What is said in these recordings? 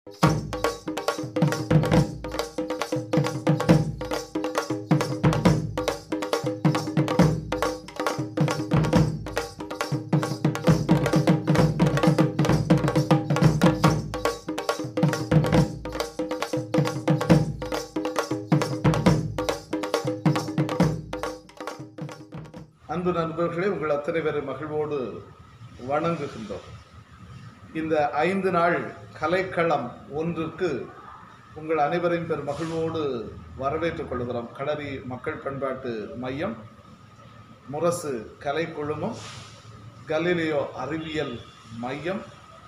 அன்பு நண்பர்களே உங்கள் அத்தனை பேரை மகிழ்வோடு வணங்குகின்றோம் இந்த ஐந்து நாள் கலைக்களம் ஒன்றுக்கு உங்கள் அனைவரையும் பெரும் மகிழ்வோடு வரவேற்றுக் கொள்கிறோம் களரி மக்கள் பண்பாட்டு மையம் முரசு கலைக்குழுமம் கலீலியோ அறிவியல் மையம்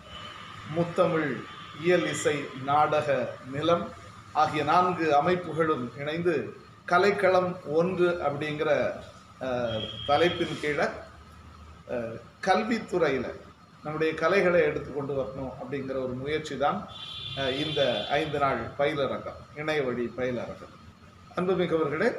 முத்தமிழ் இயல் இசை நாடக நிலம் ஆகிய நான்கு அமைப்புகளும் இணைந்து கலைக்களம் ஒன்று அப்படிங்கிற அஹ், தலைப்பின் கீழே அஹ், கல்வித்துறையில் நம்முடைய கலைகளை எடுத்து கொண்டு வரணும் அப்படிங்கிற ஒரு முயற்சி தான் அஹ், இந்த ஐந்து நாள் பயிலரங்கம் இணைய வழி பயிலரங்கம் அன்புமிக்கவர்களே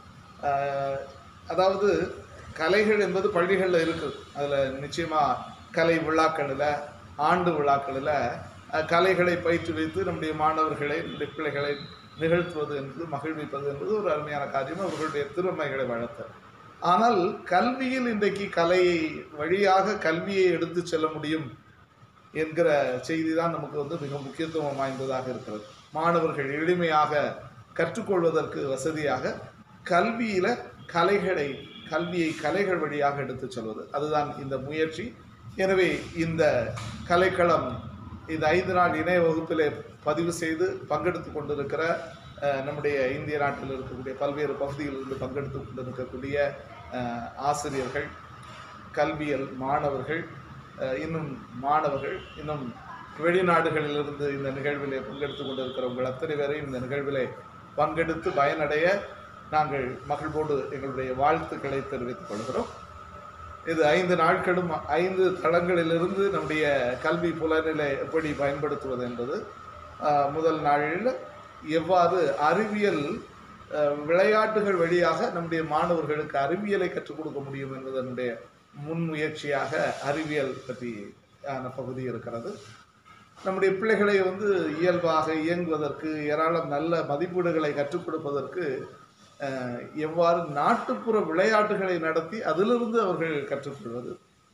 அஹ், அதாவது கலைகள் என்பது பள்ளிகளில் இருக்குது அதில் நிச்சயமாக கலை விழாக்களில் ஆண்டு விழாக்களில் அஹ், கலைகளை பயிற்றுவித்து நம்முடைய மாணவர்களை நம்முடைய பிள்ளைகளை நிகழ்த்துவது என்பது மகிழ்விப்பது என்பது ஒரு அருமையான காரியம் அவர்களுடைய திறமைகளை வளர்த்த ஆனால் கல்வியில் இன்றைக்கு கலையை வழியாக கல்வியை எடுத்து செல்ல முடியும் என்கிற செய்தி தான் நமக்கு வந்து மிக முக்கியத்துவம் வாய்ந்ததாக இருக்கிறது மாணவர்கள் எளிமையாக கற்றுக்கொள்வதற்கு வசதியாக கல்வியில கலைகளை கல்வியை கலைகள் வழியாக எடுத்துச் செல்வது அதுதான் இந்த முயற்சி எனவே இந்த கலைக்களம் இந்த ஐந்து நாள் இணைய வகுப்பிலே பதிவு செய்து பங்கெடுத்து கொண்டிருக்கிற அஹ், நம்முடைய இந்திய நாட்டில் இருக்கக்கூடிய பல்வேறு பகுதிகளிலிருந்து பங்கெடுத்து கொண்டிருக்கக்கூடிய அஹ், ஆசிரியர்கள் கல்வியல் மாணவர்கள் அஹ், இன்னும் மாணவர்கள் இன்னும் வெளிநாடுகளிலிருந்து இந்த நிகழ்விலே பங்கெடுத்து கொண்டிருக்கிற உங்கள் அத்தனை பேரையும் இந்த நிகழ்விலே பங்கெடுத்து பயனடைய நாங்கள் மகிழ்வோடு எங்களுடைய வாழ்த்துக்களை தெரிவித்துக் கொள்கிறோம் இது ஐந்து நாட்களும் ஐந்து தளங்களிலிருந்து நம்முடைய கல்வி புலனிலை எப்படி பயன்படுத்துவது என்பது ஆஹ், முதல் நாளில் எவ்வாறு அறிவியல் ஆஹ், விளையாட்டுகள் வழியாக நம்முடைய மாணவர்களுக்கு அறிவியலை கற்றுக் கொடுக்க முடியும் என்பதனுடைய முன்முயற்சியாக அறிவியல் பற்றி ஆன பகுதி இருக்கிறது நம்முடைய பிள்ளைகளை வந்து இயல்பாக இயங்குவதற்கு ஏராளம் நல்ல மதிப்பீடுகளை கற்றுக் கொடுப்பதற்கு அஹ், எவ்வாறு நாட்டுப்புற விளையாட்டுகளை நடத்தி அதிலிருந்து அவர்கள் கற்றுக்கொள்வது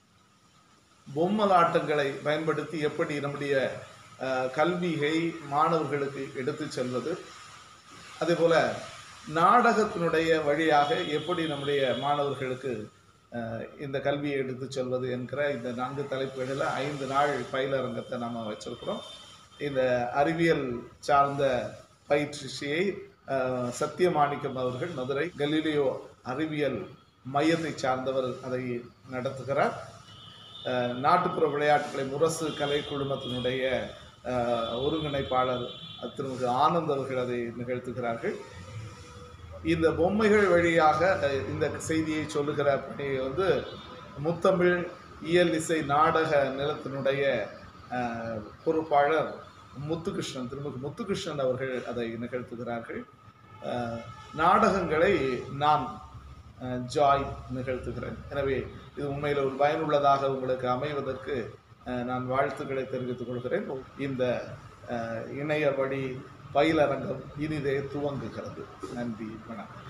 பொம்மலாட்டங்களை பயன்படுத்தி எப்படி நம்முடைய அஹ், கல்வியை மாணவர்களுக்கு எடுத்துச் செல்வது அதே போல நாடகத்தினுடைய வழியாக எப்படி நம்முடைய மாணவர்களுக்கு அஹ், இந்த கல்வியை எடுத்துச் செல்வது என்கிற இந்த நான்கு தலைப்புகளில் ஐந்து நாள் பயிலரங்கத்தை நாம் வச்சிருக்கிறோம் இந்த அறிவியல் சார்ந்த பயிற்சியை அஹ், சத்தியமாணிக்கம் அவர்கள் மதுரை கலீலியோ அறிவியல் மையத்தை சார்ந்தவர் அதை நடத்துகிறார் அஹ், நாட்டுப்புற விளையாட்டுகளை முரசு கலை குழுமத்தினுடைய அஹ், ஒருங்கிணைப்பாளர் திருமிகு ஆனந்த் அவர்கள் அதை நிகழ்த்துகிறார்கள் இந்த பொம்மைகள் வழியாக அஹ், இந்த செய்தியை சொல்லுகிற பணியை வந்து முத்தமிழ் இயல் இசை நாடக நிலத்தினுடைய அஹ், பொறுப்பாளர் முத்துகிருஷ்ணன் திருமிகு முத்துகிருஷ்ணன் அவர்கள் அதை நிகழ்த்துகிறார்கள் அஹ், நாடகங்களை நான் அஹ், ஜாய் நிகழ்த்துகிறேன் எனவே இது உண்மையில் ஒரு பயனுள்ளதாக உங்களுக்கு அமைவதற்கு அஹ், நான் வாழ்த்துக்களை தெரிவித்துக் கொள்கிறேன் இந்த அஹ், இணைய வழி பயிலரங்கம் இனிதே துவங்குகிறது நன்றி வணக்கம்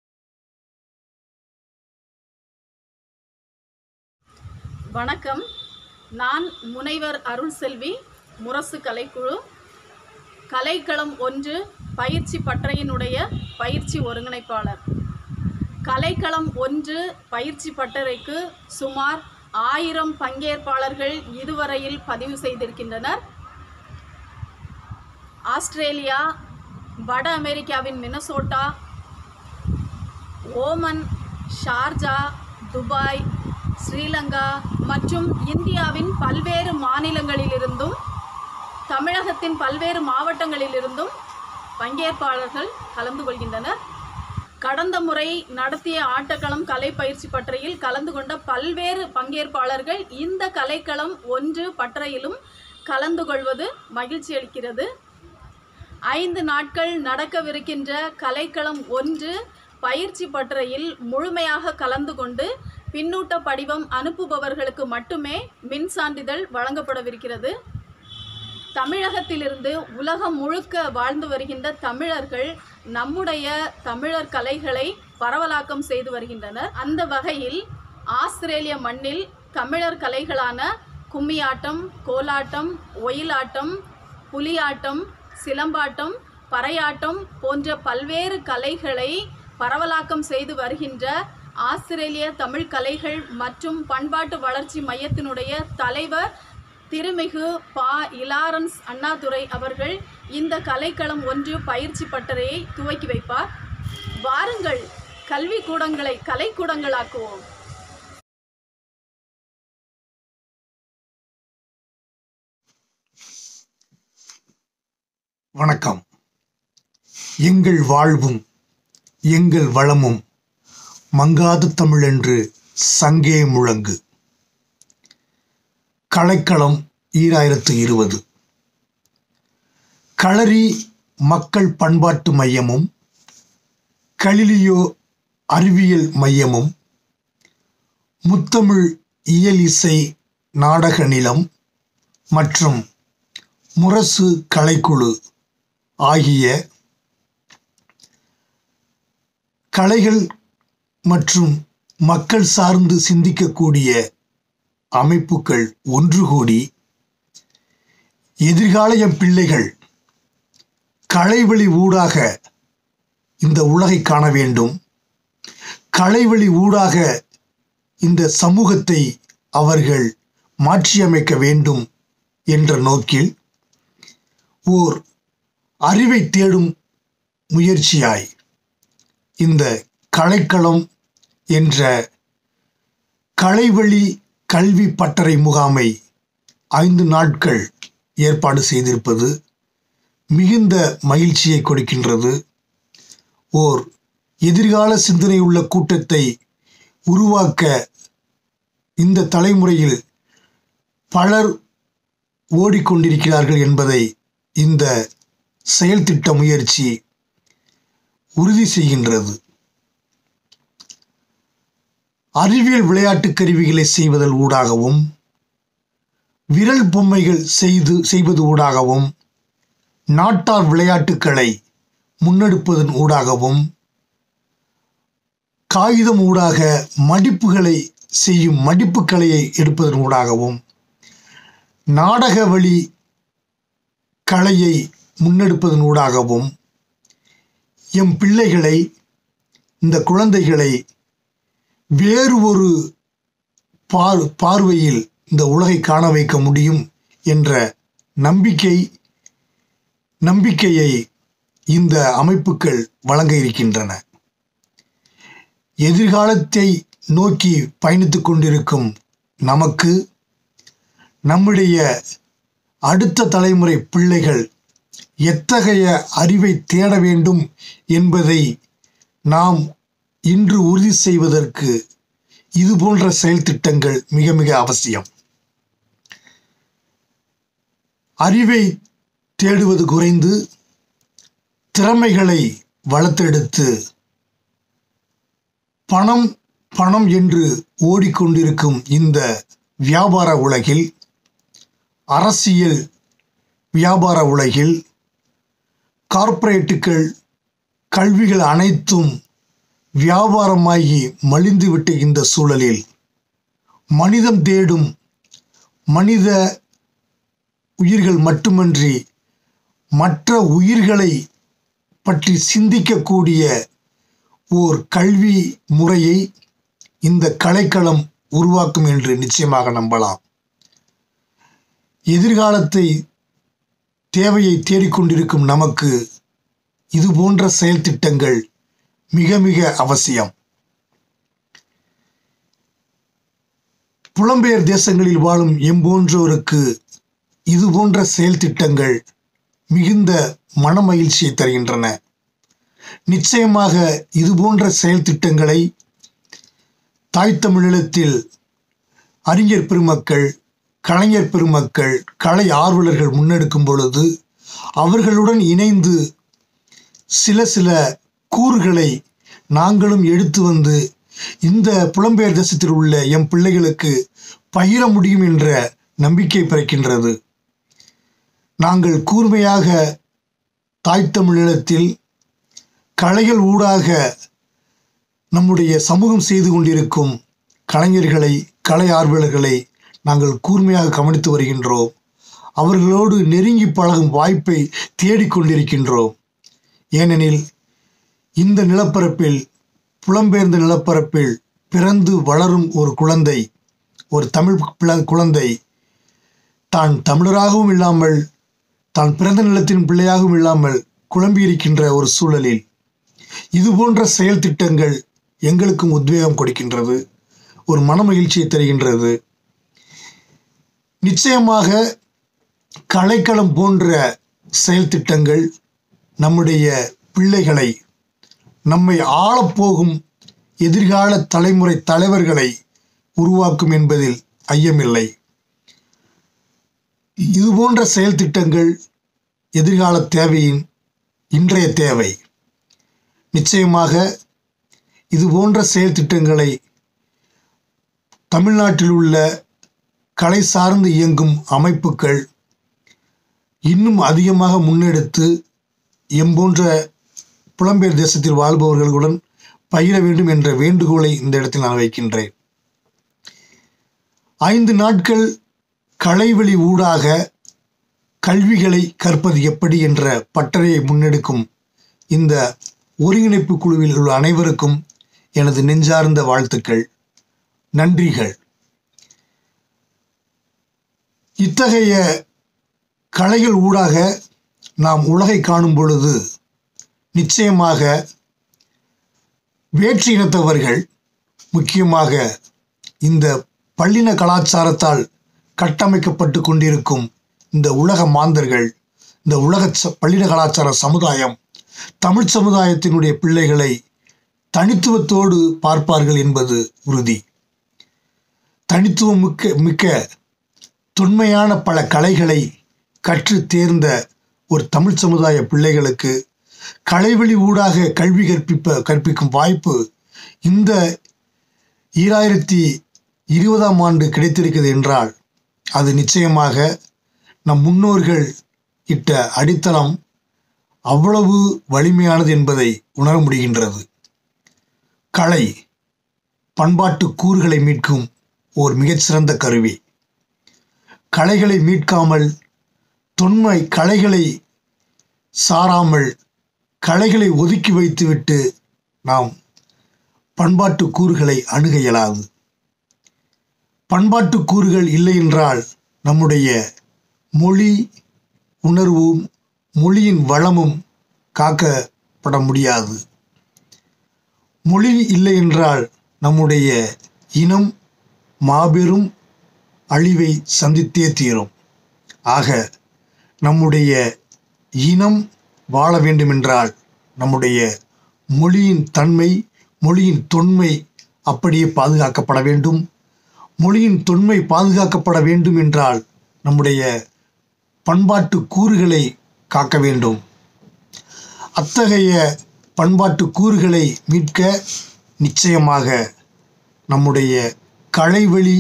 வணக்கம் நான் முனைவர் அருள் செல்வி முரசு கலைக்குழு கலைக்களம் ஒன்று பயிற்சி பட்டறையினுடைய பயிற்சி ஒருங்கிணைப்பாளர் கலைக்களம் ஒன்று பயிற்சி பட்டறைக்கு சுமார் ஆயிரம் பங்கேற்பாளர்கள் இதுவரையில் பதிவு செய்திருக்கின்றனர் ஆஸ்திரேலியா வட அமெரிக்காவின் Minnesota Oman Sharjah Dubai Sri Lanka மற்றும் இந்தியாவின் பல்வேறு மாநிலங்களிலிருந்தும் தமிழகத்தின் பல்வேறு மாவட்டங்களிலிருந்தும் பங்கேற்பாளர்கள் கலந்து கொள்கின்றனர் கடந்த முறை நடத்திய ஆட்டக்களம் கலை பயிற்சி பட்டறையில் கலந்து கொண்ட பல்வேறு பங்கேற்பாளர்கள் இந்த கலைக்களம் ஒன்று பட்டறையிலும் கலந்து கொள்வது மகிழ்ச்சி அளிக்கிறது ஐந்து நாட்கள் நடக்கவிருக்கின்ற கலைக்களம் ஒன்று பயிற்சி பட்டறையில் முழுமையாக கலந்து கொண்டு பின்னூட்ட படிவம் அனுப்புபவர்களுக்கு மட்டுமே மின் சான்றிதழ் வழங்கப்படவிருக்கிறது தமிழகத்திலிருந்து உலகம் முழுக்க வாழ்ந்து வருகின்ற தமிழர்கள் நம்முடைய தமிழர் கலைகளை பரவலாக்கம் செய்து வருகின்றனர் அந்த வகையில் ஆஸ்திரேலிய மண்ணில் தமிழர் கலைகளான கும்மியாட்டம் கோலாட்டம் ஒயிலாட்டம் புலியாட்டம் சிலம்பாட்டம் பறையாட்டம் போன்ற பல்வேறு கலைகளை பரவலாக்கம் செய்து வருகின்ற ஆஸ்திரேலிய தமிழ் கலைகள் மற்றும் பண்பாட்டு வளர்ச்சி மையத்தினுடைய தலைவர் திருமிகு பா இலாரன்ஸ் அண்ணாதுரை அவர்கள் இந்த கலைக்களம் ஒன்று பயிற்சி பட்டறையை துவக்கி வைப்பார் வாருங்கள் கல்வி கூடங்களை கலைக்கூடங்களாக்குவோம் வணக்கம் எங்கள் வாழ்வும் எங்கள் வளமும் மங்காது தமிழென்று சங்கே முழங்கு கலைக்களம் ஈராயிரத்து இருபது களரி மக்கள் பண்பாட்டு மையமும் கலிலியோ அறிவியல் மையமும் முத்தமிழ் இயல் இசை நாடக நிலம் மற்றும் முரசு கலைக்குழு ஆகிய கலைகள் மற்றும் மக்கள் சார்ந்து சிந்திக்கக்கூடிய அமைப்புகள் ஒன்று கூடி எதிர்கால எம் பிள்ளைகள் கலைவழி ஊடாக இந்த உலகை காண வேண்டும் கலைவழி ஊடாக இந்த சமூகத்தை அவர்கள் மாற்றியமைக்க வேண்டும் என்ற நோக்கில் ஓர் அறிவை தேடும் முயற்சியாய் இந்த கலைக்களம் என்ற கலைவழி கல்வி பட்டறை முகாமை ஐந்து நாட்கள் ஏற்பாடு செய்திருப்பது மிகுந்த மகிழ்ச்சியை கொடுக்கின்றது ஓர் எதிர்கால சிந்தனை உள்ள கூட்டத்தை உருவாக்க இந்த தலைமுறையில் பலர் ஓடிக்கொண்டிருக்கிறார்கள் என்பதை இந்த செயல் திட்ட முயற்சி உறுதி செய்கின்றது அறிவியல் விளையாட்டு கருவிகளை செய்வதன் ஊடாகவும் விரல் பொம்மைகள் செய்து செய்வது ஊடாகவும் நாட்டார் விளையாட்டுக்களை முன்னெடுப்பதன் ஊடாகவும் காகிதம் ஊடாக மடிப்புகளை செய்யும் மடிப்பு கலையை எடுப்பதன் ஊடாகவும் நாடக வழி கலையை முன்னெடுப்பதன் ஊடாகவும் எம் பிள்ளைகளை இந்த குழந்தைகளை வேறு ஒரு பார் பார்வையில் இந்த உலகை காண வைக்க முடியும் என்ற நம்பிக்கை நம்பிக்கையை இந்த அமைப்புகள் வழங்க இருக்கின்றன எதிர்காலத்தை நோக்கி பயணித்துக் கொண்டிருக்கும் நமக்கு நம்முடைய அடுத்த தலைமுறை பிள்ளைகள் எத்தகைய அறிவை தேட வேண்டும் என்பதை நாம் இன்று உறுதி செய்வதற்கு இது போன்ற செயல் திட்டங்கள் மிக மிக அவசியம் அறிவை தேடுவது குறைந்து திறமைகளை வளர்த்தெடுத்து பணம் பணம் என்று ஓடிக்கொண்டிருக்கும் இந்த வியாபார உலகில் அரசியல் வியாபார உலகில் கார்ப்பரேட்டுகள் கல்விகள் அனைத்தும் வியாபாரமாகி மலிந்துவிட்ட இந்த சூழலில் மனிதம் தேடும் மனித உயிர்கள் மட்டுமன்றி மற்ற உயிர்களை பற்றி சிந்திக்கக்கூடிய ஓர் கல்வி முறையை இந்த கலைக்களம் உருவாக்கும் என்று நிச்சயமாக நம்பலாம் எதிர்காலத்தை தேவையை தேடிக்கொண்டிருக்கும் நமக்கு இது போன்ற செயல் திட்டங்கள் மிக மிக அவசியம் புலம்பெயர் தேசங்களில் வாழும் எம்போன்றோருக்கு இது போன்ற செயல் திட்டங்கள் மிகுந்த மனமகிழ்ச்சியை தருகின்றன நிச்சயமாக இது போன்ற செயல் திட்டங்களை தாய் தமிழீழத்தில் அறிஞர் பெருமக்கள் கலைஞர் பெருமக்கள் கலை ஆர்வலர்கள் முன்னெடுக்கும் பொழுது அவர்களுடன் இணைந்து சில சில கூறுகளை நாங்களும் எடுத்து வந்து இந்த புலம்பெயர் தேசத்தில் உள்ள எம் பிள்ளைகளுக்கு பகிர முடியும் என்ற நம்பிக்கை பிறக்கின்றது நாங்கள் கூர்மையாக தாய் தமிழீழத்தில் கலைகள் ஊடாக நம்முடைய சமூகம் செய்து கொண்டிருக்கும் கலைஞர்களை கலை ஆர்வலர்களை நாங்கள் கூர்மையாக கவனித்து வருகின்றோம் அவர்களோடு நெருங்கி பழகும் வாய்ப்பை தேடிக்கொண்டிருக்கின்றோம் ஏனெனில் இந்த நிலப்பரப்பில் புலம்பெயர்ந்த நிலப்பரப்பில் பிறந்து வளரும் ஒரு குழந்தை ஒரு தமிழ் பிள- குழந்தை தான் தமிழராகவும் இல்லாமல் தான் பிறந்த நிலத்தின் பிள்ளையாகவும் இல்லாமல் குழம்பியிருக்கின்ற ஒரு சூழலில் இது போன்ற செயல் திட்டங்கள் எங்களுக்கும் உத்வேகம் கொடுக்கின்றது ஒரு மன மகிழ்ச்சியை தருகின்றது நிச்சயமாக கலைக்களம் போன்ற செயல் திட்டங்கள் நம்முடைய பிள்ளைகளை நம்மை ஆளப்போகும் எதிர்கால தலைமுறை தலைவர்களை உருவாக்கும் என்பதில் ஐயமில்லை இது போன்ற செயல் திட்டங்கள் எதிர்கால தேவையின் இன்றைய தேவை நிச்சயமாக இது போன்ற செயல் திட்டங்களை தமிழ்நாட்டில் உள்ள கலை சார்ந்து இயங்கும் அமைப்புகள் இன்னும் அதிகமாக முன்னெடுத்து எம்போன்ற புலம்பெயர் தேசத்தில் வாழ்பவர்களுடன் பகிர வேண்டும் என்ற வேண்டுகோளை இந்த இடத்தில் நான் வைக்கின்றேன் ஐந்து நாட்கள் கலைவெளி ஊடாக கல்விகளை கற்பது எப்படி என்ற பட்டறையை முன்னெடுக்கும் இந்த ஒருங்கிணைப்பு குழுவில் உள்ள அனைவருக்கும் எனது நெஞ்சார்ந்த வாழ்த்துக்கள் நன்றிகள் இத்தகைய கலைகள் ஊடாக நாம் உலகை காணும் பொழுது நிச்சயமாக வேற்று இனத்தவர்கள் முக்கியமாக இந்த பள்ளின கலாச்சாரத்தால் கட்டமைக்கப்பட்டு கொண்டிருக்கும் இந்த உலக மாந்தர்கள் இந்த உலக ச- பள்ளின கலாச்சார சமுதாயம் தமிழ் சமுதாயத்தினுடைய பிள்ளைகளை தனித்துவத்தோடு பார்ப்பார்கள் என்பது உறுதி தனித்துவம் மிக்க மிக்க தொன்மையான பல கலைகளை கற்று தேர்ந்த ஒரு தமிழ் சமுதாய பிள்ளைகளுக்கு கலைவெளி ஊடாக கல்வி கற்பிப்ப கற்பிக்கும் வாய்ப்பு இந்த ஈராயிரத்தி இருபதாம் ஆண்டு கிடைத்திருக்கிறது என்றால் அது நிச்சயமாக நம் முன்னோர்கள் இட்ட அடித்தளம் அவ்வளவு வலிமையானது என்பதை உணர முடிகின்றது கலை பண்பாட்டு கூறுகளை மீட்கும் ஓர் மிகச்சிறந்த கருவி கலைகளை மீட்காமல் தொன்மை கலைகளை சாராமல் கலைகளை ஒதுக்கி வைத்துவிட்டு நாம் பண்பாட்டு கூறுகளை அணுக இயலாது பண்பாட்டு கூறுகள் இல்லை என்றால் நம்முடைய மொழி உணர்வும் மொழியின் வளமும் காக்கப்பட முடியாது மொழி இல்லை என்றால் நம்முடைய இனம் மாபெரும் அழிவை சந்தித்தே தீரும் ஆக நம்முடைய இனம் வாழ வேண்டுமென்றால் நம்முடைய மொழியின் தன்மை மொழியின் தொன்மை அப்படியே பாதுகாக்கப்பட வேண்டும் மொழியின் தொன்மை பாதுகாக்கப்பட வேண்டும் என்றால் நம்முடைய பண்பாட்டு கூறுகளை காக்க வேண்டும் அத்தகைய பண்பாட்டு கூறுகளை மீட்க நிச்சயமாக நம்முடைய கலைவழி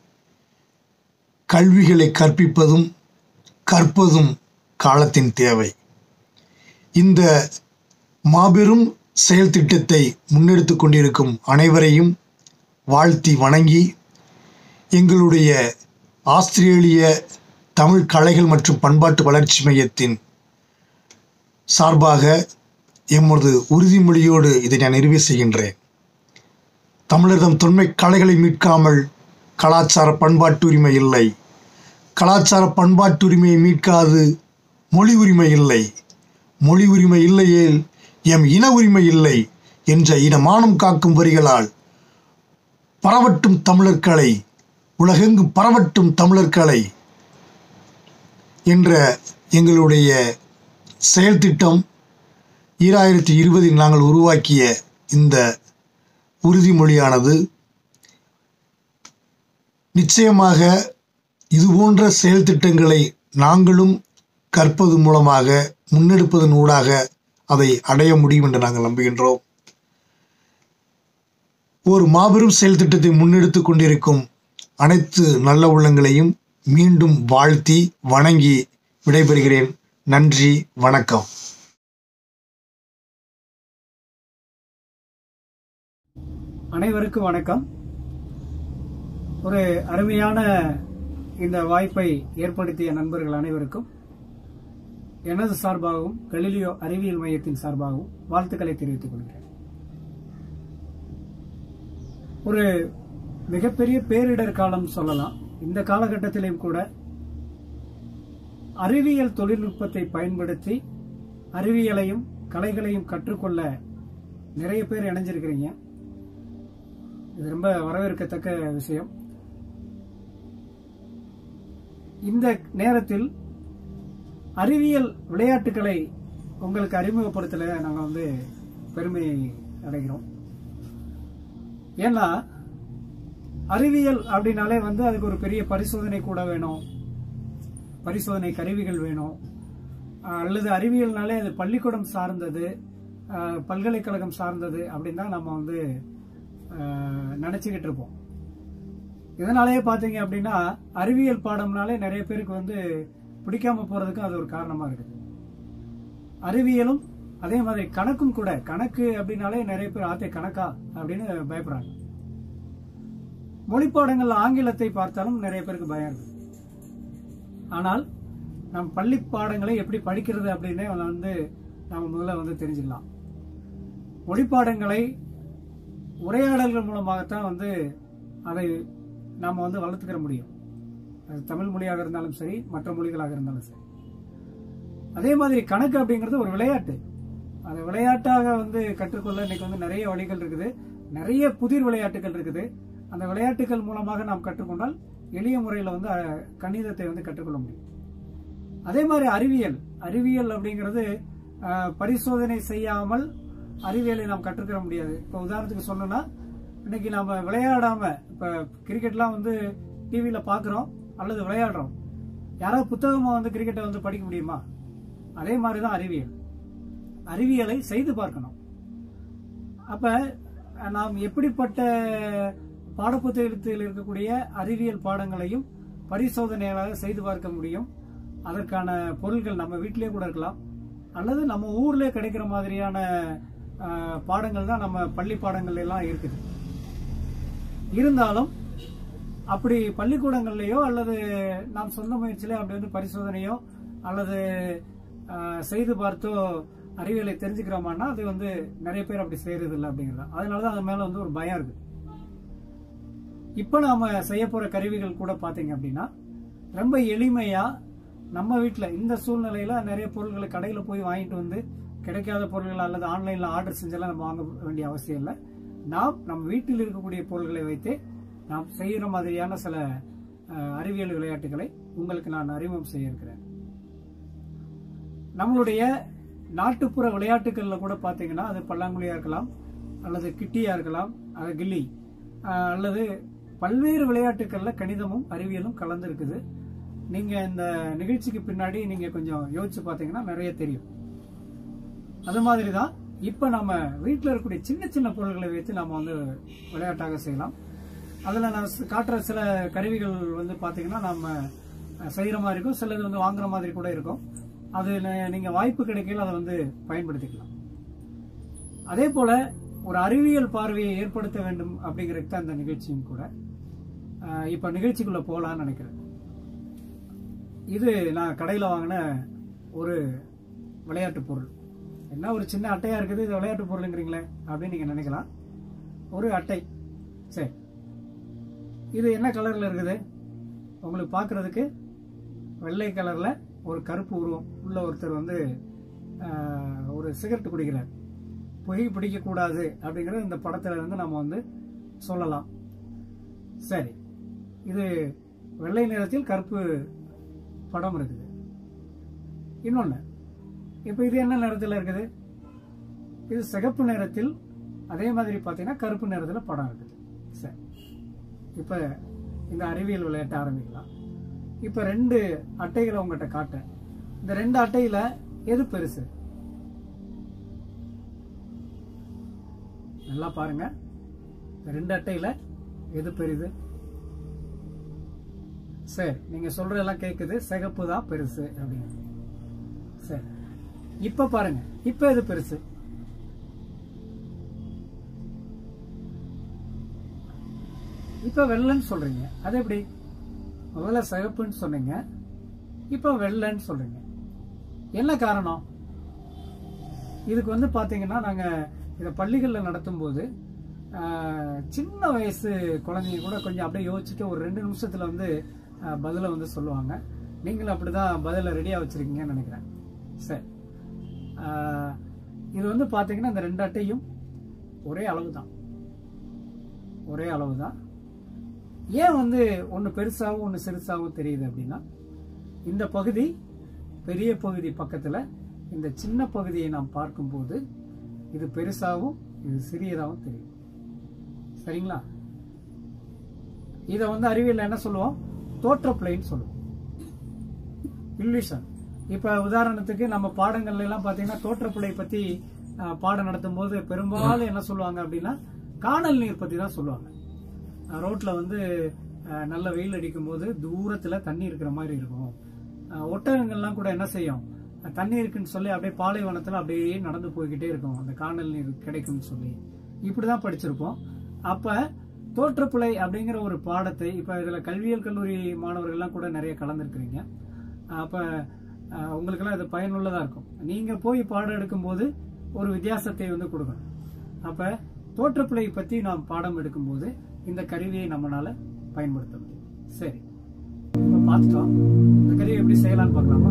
கல்விகளை கற்பிப்பதும் கற்பதும் காலத்தின் தேவை இந்த மாபெரும் செயல் திட்டத்தை முன்னெடுத்து கொண்டிருக்கும் அனைவரையும் வாழ்த்தி வணங்கி எங்களுடைய ஆஸ்திரேலிய தமிழ் கலைகள் மற்றும் பண்பாட்டு வளர்ச்சி மையத்தின் சார்பாக எமது உறுதிமொழியோடு இதை நான் நிறைவு செய்கின்றேன் தமிழர்தம் தொன்மை கலைகளை மீட்காமல் கலாச்சார பண்பாட்டு உரிமை இல்லை கலாச்சார பண்பாட்டு உரிமையை மீட்காது மொழி உரிமை இல்லை மொழி உரிமை இல்லையேல் எம் இன உரிமை இல்லை என்ற இனமானம் காக்கும் வரிகளால் பரவட்டும் தமிழர்களை உலகெங்கும் பரவட்டும் தமிழர்களை என்ற எங்களுடைய செயல் திட்டம் ஈராயிரத்தி இருபதில் நாங்கள் உருவாக்கிய இந்த உறுதிமொழியானது நிச்சயமாக இதுபோன்ற செயல் திட்டங்களை நாங்களும் கற்பது மூலமாக முன்னெடுப்பதன் ஊடாக அதை அடைய முடியும் என்று நாங்கள் நம்புகின்றோம் ஒரு மாபெரும் செயல் திட்டத்தை முன்னெடுத்து கொண்டிருக்கும் அனைத்து நல்ல உள்ளங்களையும் மீண்டும் வாழ்த்தி வணங்கி விடைபெறுகிறேன் நன்றி வணக்கம் அனைவருக்கும் வணக்கம் ஒரு அருமையான இந்த வாய்ப்பை ஏற்படுத்திய நண்பர்கள் அனைவருக்கும் எனது சார்பாகவும் கலிலியோ அறிவியல் மையத்தின் சார்பாகவும் வாழ்த்துக்களை தெரிவித்துக் கொள்கிறேன் ஒரு மிகப்பெரிய பேரிடர் காலம் சொல்லலாம் இந்த காலகட்டத்திலும் கூட அறிவியல் தொழில்நுட்பத்தை பயன்படுத்தி அறிவியலையும் கலைகளையும் கற்றுக்கொள்ள நிறைய பேர் இணைஞ்சிருக்கிறீங்க இது ரொம்ப வரவேற்கத்தக்க விஷயம் இந்த நேரத்தில் அறிவியல் விளையாட்டுகளை உங்களுக்கு அறிமுகப்படுத்தல நாங்கள் வந்து பெருமை அடைகிறோம் ஏன்னா அறிவியல் அப்படின்னாலே வந்து அதுக்கு ஒரு பெரிய பரிசோதனை கூட வேணும் பரிசோதனை கருவிகள் வேணும் அஹ் அல்லது அறிவியல்னாலே அது பள்ளிக்கூடம் சார்ந்தது அஹ் பல்கலைக்கழகம் சார்ந்தது அப்படின்னு தான் நம்ம வந்து அஹ், நினைச்சுக்கிட்டு இருப்போம் இதனாலேயே பார்த்தீங்க அப்படின்னா அறிவியல் பாடம்னாலே நிறைய பேருக்கு வந்து பிடிக்காம போறதுக்கு அது ஒரு காரணமா இருக்குது அறிவியலும் அதே மாதிரி கணக்கும் கூட கணக்கு அப்படின்னாலே நிறைய பேர் ஆத்தே கணக்கா அப்படின்னு பயப்படுறாங்க மொழி பாடங்கள்ல ஆங்கிலத்தை பார்த்தாலும் நிறைய பேருக்கு பயம் இருக்கு ஆனால் நம் பள்ளி பாடங்களை எப்படி படிக்கிறது அப்படின்னே வந்து நாம முதல்ல வந்து தெரிஞ்சுக்கலாம் மொழி பாடங்களை உரையாடல்கள் மூலமாகத்தான் வந்து அதை நாம் வந்து வளர்த்துக்கிற முடியும் அது தமிழ் மொழியாக இருந்தாலும் சரி மற்ற மொழிகளாக இருந்தாலும் சரி அதே மாதிரி கணக்கு அப்படிங்கிறது ஒரு விளையாட்டு அதை விளையாட்டாக வந்து கற்றுக்கொள்ள இன்னைக்கு வந்து நிறைய வழிகள் இருக்குது நிறைய புதிர் விளையாட்டுகள் இருக்குது அந்த விளையாட்டுகள் மூலமாக நாம் கற்றுக்கொண்டால் எளிய முறையில் வந்து அஹ், கணிதத்தை வந்து கற்றுக்கொள்ள முடியும் அதே மாதிரி அறிவியல் அறிவியல் அப்படிங்கிறது அஹ், பரிசோதனை செய்யாமல் அறிவியலை நாம் கற்றுக்கிற முடியாது இப்போ உதாரணத்துக்கு சொன்னோம்னா இன்னைக்கு நாம விளையாடாம இப்ப கிரிக்கெட்லாம் வந்து டிவியில பாக்குறோம் அல்லது விளையாடுறோம் யாராவது புத்தகமா வந்து கிரிக்கெட்டை வந்து படிக்க முடியுமா அதே மாதிரி தான் அறிவியல் அறிவியலை செய்து பார்க்கணும் அப்ப நாம் எப்படிப்பட்ட பாடப்புத்தகத்தில் இருக்கக்கூடிய அறிவியல் பாடங்களையும் பரிசோதனைகளாக செய்து பார்க்க முடியும் அதற்கான பொருட்கள் நம்ம வீட்டிலேயே கூட இருக்கலாம் அல்லது நம்ம ஊர்லயே கிடைக்கிற மாதிரியான அஹ், பாடங்கள் தான் நம்ம பள்ளி பாடங்கள் எல்லாம் இருக்குது இருந்தாலும் அப்படி பள்ளிக்கூடங்கள்லயோ அல்லது நாம் சொந்த முயற்சியில அப்படி வந்து பரிசோதனையோ அல்லது அஹ், செய்து பார்த்தோ அறிவியலை தெரிஞ்சுக்கிறோமான்னா அது வந்து நிறைய பேர் அப்படி செய்யறது இல்லை அப்படிங்கிறது அதனாலதான் அது மேல வந்து ஒரு பயம் இருக்கு இப்ப நாம செய்ய போற கருவிகள் கூட பாத்தீங்க அப்படின்னா ரொம்ப எளிமையா நம்ம வீட்ல இந்த சூழ்நிலையில நிறைய பொருட்களை கடையில போய் வாங்கிட்டு வந்து கிடைக்காத பொருட்கள் அல்லது ஆன்லைன்ல ஆர்டர் செஞ்செல்லாம் நம்ம வாங்க வேண்டிய அவசியம் இல்லை நாம் நம் வீட்டில் இருக்கக்கூடிய பொருட்களை வைத்தே நாம் செய்யற மாதிரியான சில அஹ், அறிவியல் விளையாட்டுகளை உங்களுக்கு நான் அறிமுகம் செய்ய இருக்கிறேன் நம்மளுடைய நாட்டுப்புற விளையாட்டுகள்ல கூட பாத்தீங்கன்னா அது பல்லாங்குழியா இருக்கலாம் அல்லது கிட்டியா இருக்கலாம் அது கில்லி அஹ், அல்லது பல்வேறு விளையாட்டுகள்ல கணிதமும் அறிவியலும் கலந்து இருக்குது நீங்க இந்த நிகழ்ச்சிக்கு பின்னாடி நீங்க கொஞ்சம் யோசிச்சு பாத்தீங்கன்னா நிறைய தெரியும் அது மாதிரி தான் இப்ப நம்ம வீட்டில் இருக்கக்கூடிய சின்ன சின்ன பொருட்களை வைத்து நம்ம வந்து விளையாட்டாக செய்யலாம் அதுல நான் ஸ்- காட்டுற சில கருவிகள் வந்து பாத்தீங்கன்னா நம்ம அஹ், செய்யற மாதிரி இருக்கும் சிலது வந்து வாங்குற மாதிரி கூட இருக்கும் அது ந- நீங்க வாய்ப்பு கிடைக்கையில் அதை வந்து பயன்படுத்திக்கலாம் அதே போல ஒரு அறிவியல் பார்வையை ஏற்படுத்த வேண்டும் அப்படிங்கிறது தான் இந்த நிகழ்ச்சியும் கூட அஹ், இப்ப நிகழ்ச்சிக்குள்ள போகலான்னு நினைக்கிறேன் இது நான் கடையில் வாங்கின ஒரு விளையாட்டு பொருள் என்ன ஒரு சின்ன அட்டையா இருக்குது இது விளையாட்டு பொருளுங்கிறீங்களே அப்படின்னு நீங்க நினைக்கலாம் ஒரு அட்டை சரி இது என்ன கலர்ல இருக்குது உங்களுக்கு பார்க்கிறதுக்கு வெள்ளை கலர்ல ஒரு கருப்பு உருவம் உள்ள ஒருத்தர் வந்து ஆஹ், ஒரு சிகரெட் குடிக்கிறார் புகை பிடிக்க கூடாது அப்படிங்கறது இந்த படத்துல இருந்து நம்ம வந்து சொல்லலாம் சரி இது வெள்ளை நிறத்தில் கருப்பு படம் இருக்குது இன்னொன்னு இப்போ இது என்ன நிறத்தில் இருக்குது இது சிகப்பு நிறத்தில் அதே மாதிரி பார்த்தீங்கன்னா கருப்பு நிறத்தில் படம் இருக்குது சரி இப்போ இந்த அறிவியல் விளையாட்டு ஆரம்பிக்கலாம் இப்போ ரெண்டு அட்டைகளை உங்ககிட்ட காட்டேன் இந்த ரெண்டு அட்டையில எது பெருசு நல்லா பாருங்க இந்த ரெண்டு அட்டையில எது பெரிது சரி நீங்க சொல்றதெல்லாம் கேக்குது சிகப்பு தான் பெருசு அப்படின்னு இப்ப பாருங்க இப்ப எது பெருசு இப்ப வெள்ளைன்னு சொல்றீங்க அது எப்படி முதல்ல சிகப்புன்னு சொன்னீங்க இப்ப வெள்ளைன்னு சொல்றீங்க என்ன காரணம் இதுக்கு வந்து பாத்தீங்கன்னா நாங்க இதை பள்ளிகளில் நடத்தும் போது ஆஹ், சின்ன வயசு குழந்தைங்க கூட கொஞ்சம் அப்படியே யோசிச்சுட்டு ஒரு ரெண்டு நிமிஷத்துல வந்து ஆஹ், பதிலை வந்து சொல்லுவாங்க நீங்களும் அப்படிதான் பதிலை ரெடியா வச்சிருக்கீங்கன்னு நினைக்கிறேன் சரி ஆஹ், இது வந்து பாத்தீங்கன்னா இந்த ரெண்டு அட்டையும் ஒரே அளவு தான் ஒரே அளவு தான் ஏன் வந்து ஒன்று பெருசாகவும் ஒன்று சிறுசாகவும் தெரியுது அப்படின்னா இந்த பகுதி பெரிய பகுதி பக்கத்தில் இந்த சின்ன பகுதியை நாம் பார்க்கும்போது இது பெருசாகவும் இது சிறியதாகவும் தெரியும் சரிங்களா இதை வந்து அறிவியல் என்ன சொல்லுவோம் தோற்றப்பிழைன்னு சொல்லுவோம் இல்லுஷன் இப்போ உதாரணத்துக்கு நம்ம பாடங்கள்ல எல்லாம் பார்த்தீங்கன்னா தோற்றப்பிழை பற்றி அஹ், பாடம் நடத்தும் போது பெரும்பாலும் என்ன சொல்லுவாங்க அப்படின்னா காணல் நீர் பற்றி தான் சொல்லுவாங்க அஹ், ரோட்ல வந்து அஹ், நல்ல வெயில் அடிக்கும் போது தூரத்துல தண்ணி இருக்கிற மாதிரி இருக்கும் அஹ், ஒட்டகங்கள்லாம் கூட என்ன செய்யும் அஹ், தண்ணி இருக்குன்னு சொல்லி அப்படியே பாலைவனத்துல அப்படியே நடந்து போய்கிட்டே இருக்கும் அந்த காணல் நீர் கிடைக்கும்னு சொல்லி இப்படிதான் படிச்சிருப்போம் அப்ப தோற்றப்பிழை அப்படிங்கிற ஒரு பாடத்தை இப்ப இதுல கல்வியியல் கல்லூரி மாணவர்கள்லாம் கூட நிறைய கலந்துருக்கிறீங்க அப்ப அஹ், உங்களுக்கெல்லாம் இது பயனுள்ளதா இருக்கும் நீங்க போய் பாடம் எடுக்கும்போது ஒரு வித்தியாசத்தை வந்து கொடுக்கணும் அப்ப தோற்றப்பிழை பத்தி நாம் பாடம் எடுக்கும்போது இந்த கருவியை நம்மளால பயன்படுத்த முடியும் சரி இப்ப பார்த்துட்டோம் இந்த கருவி எப்படி செய்யலாம்னு பார்க்கலாமா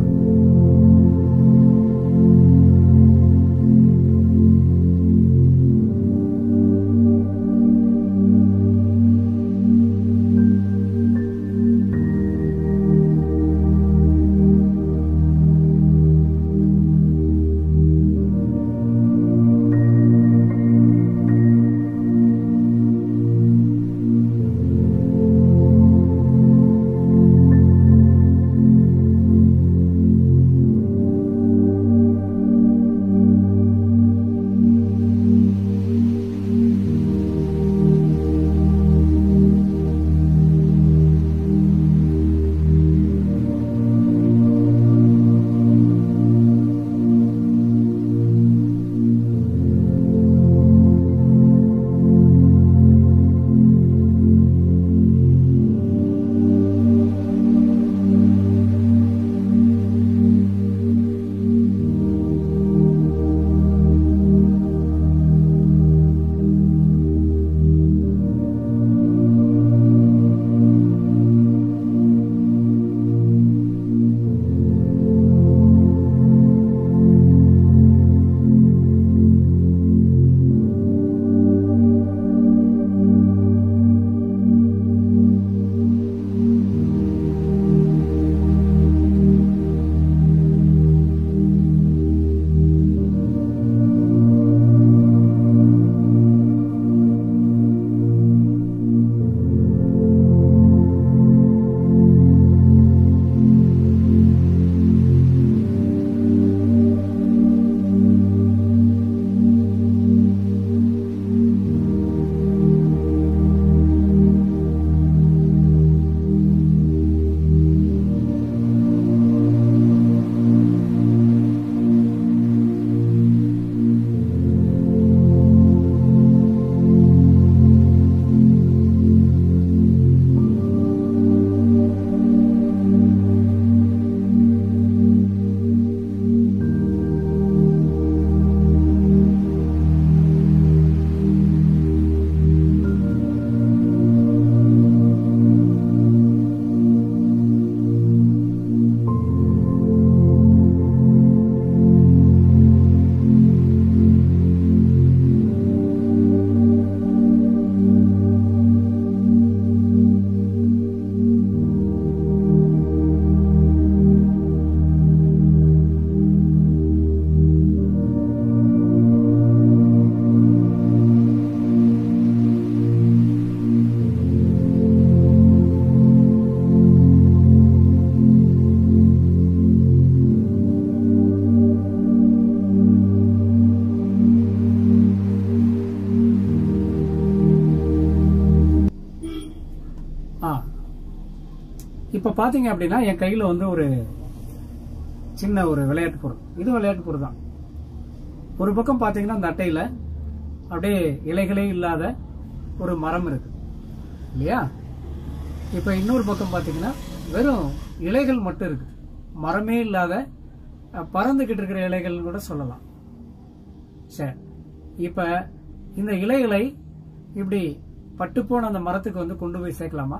ஆ இப்போ பார்த்தீங்க அப்படின்னா என் கையில் வந்து ஒரு சின்ன ஒரு விளையாட்டு பொருள் இது விளையாட்டு பொருள் தான் ஒரு பக்கம் பார்த்தீங்கன்னா அந்த அட்டையில அப்படியே இலைகளே இல்லாத ஒரு மரம் இருக்கு இல்லையா இப்போ இன்னொரு பக்கம் பார்த்தீங்கன்னா வெறும் இலைகள் மட்டும் இருக்கு மரமே இல்லாத அஹ், பறந்துகிட்டு இருக்கிற இலைகள்னு கூட சொல்லலாம் சரி இப்போ இந்த இலைகளை இப்படி பட்டுப்போன அந்த மரத்துக்கு வந்து கொண்டு போய் சேர்க்கலாமா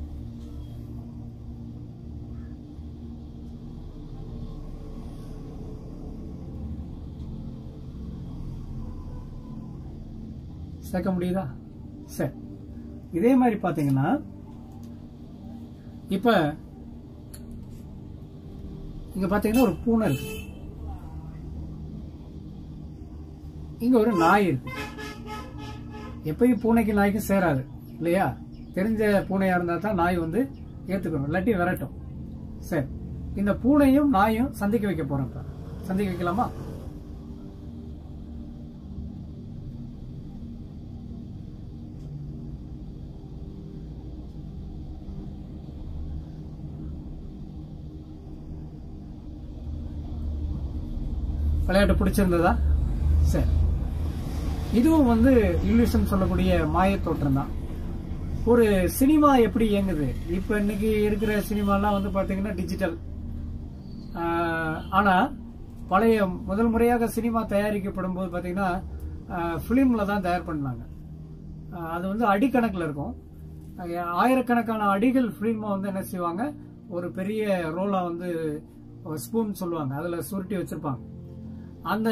சேர்க்க முடியுதா சரி இதே மாதிரி பாத்தீங்கன்னா இப்ப இங்க பாத்தீங்கன்னா ஒரு பூனை இருக்கு இங்க ஒரு நாய் இருக்கு எப்பயும் பூனைக்கு நாய்க்கும் சேராது இல்லையா தெரிஞ்ச பூனையா இருந்தா தான் நாய் வந்து ஏத்துக்கணும் இல்லாட்டி விரட்டும் சரி இந்த பூனையும் நாயும் சந்திக்க வைக்க போறோம் இப்ப சந்திக்க வைக்கலாமா விளையாட்டு பிடிச்சிருந்ததா சரி இதுவும் வந்து இல்லூஷன் சொல்லக்கூடிய மாய தோற்றம் தான் ஒரு சினிமா எப்படி இயங்குது இப்ப இன்னைக்கு இருக்கிற சினிமாலாம் வந்து பாத்தீங்கன்னா டிஜிட்டல் ஆனா பழைய முதல் முறையாக சினிமா தயாரிக்கப்படும் போது பாத்தீங்கன்னா பிலிம்ல தான் தயார் பண்ணாங்க ஆஹ் அது வந்து அடிக்கணக்கில் இருக்கும் ஆஹ் ஆயிரக்கணக்கான அடிகள் ஃபிலிமை வந்து என்ன செய்வாங்க ஒரு பெரிய ரோலா வந்து ஸ்பூன் சொல்லுவாங்க அதில் சுருட்டி வச்சிருப்பாங்க அந்த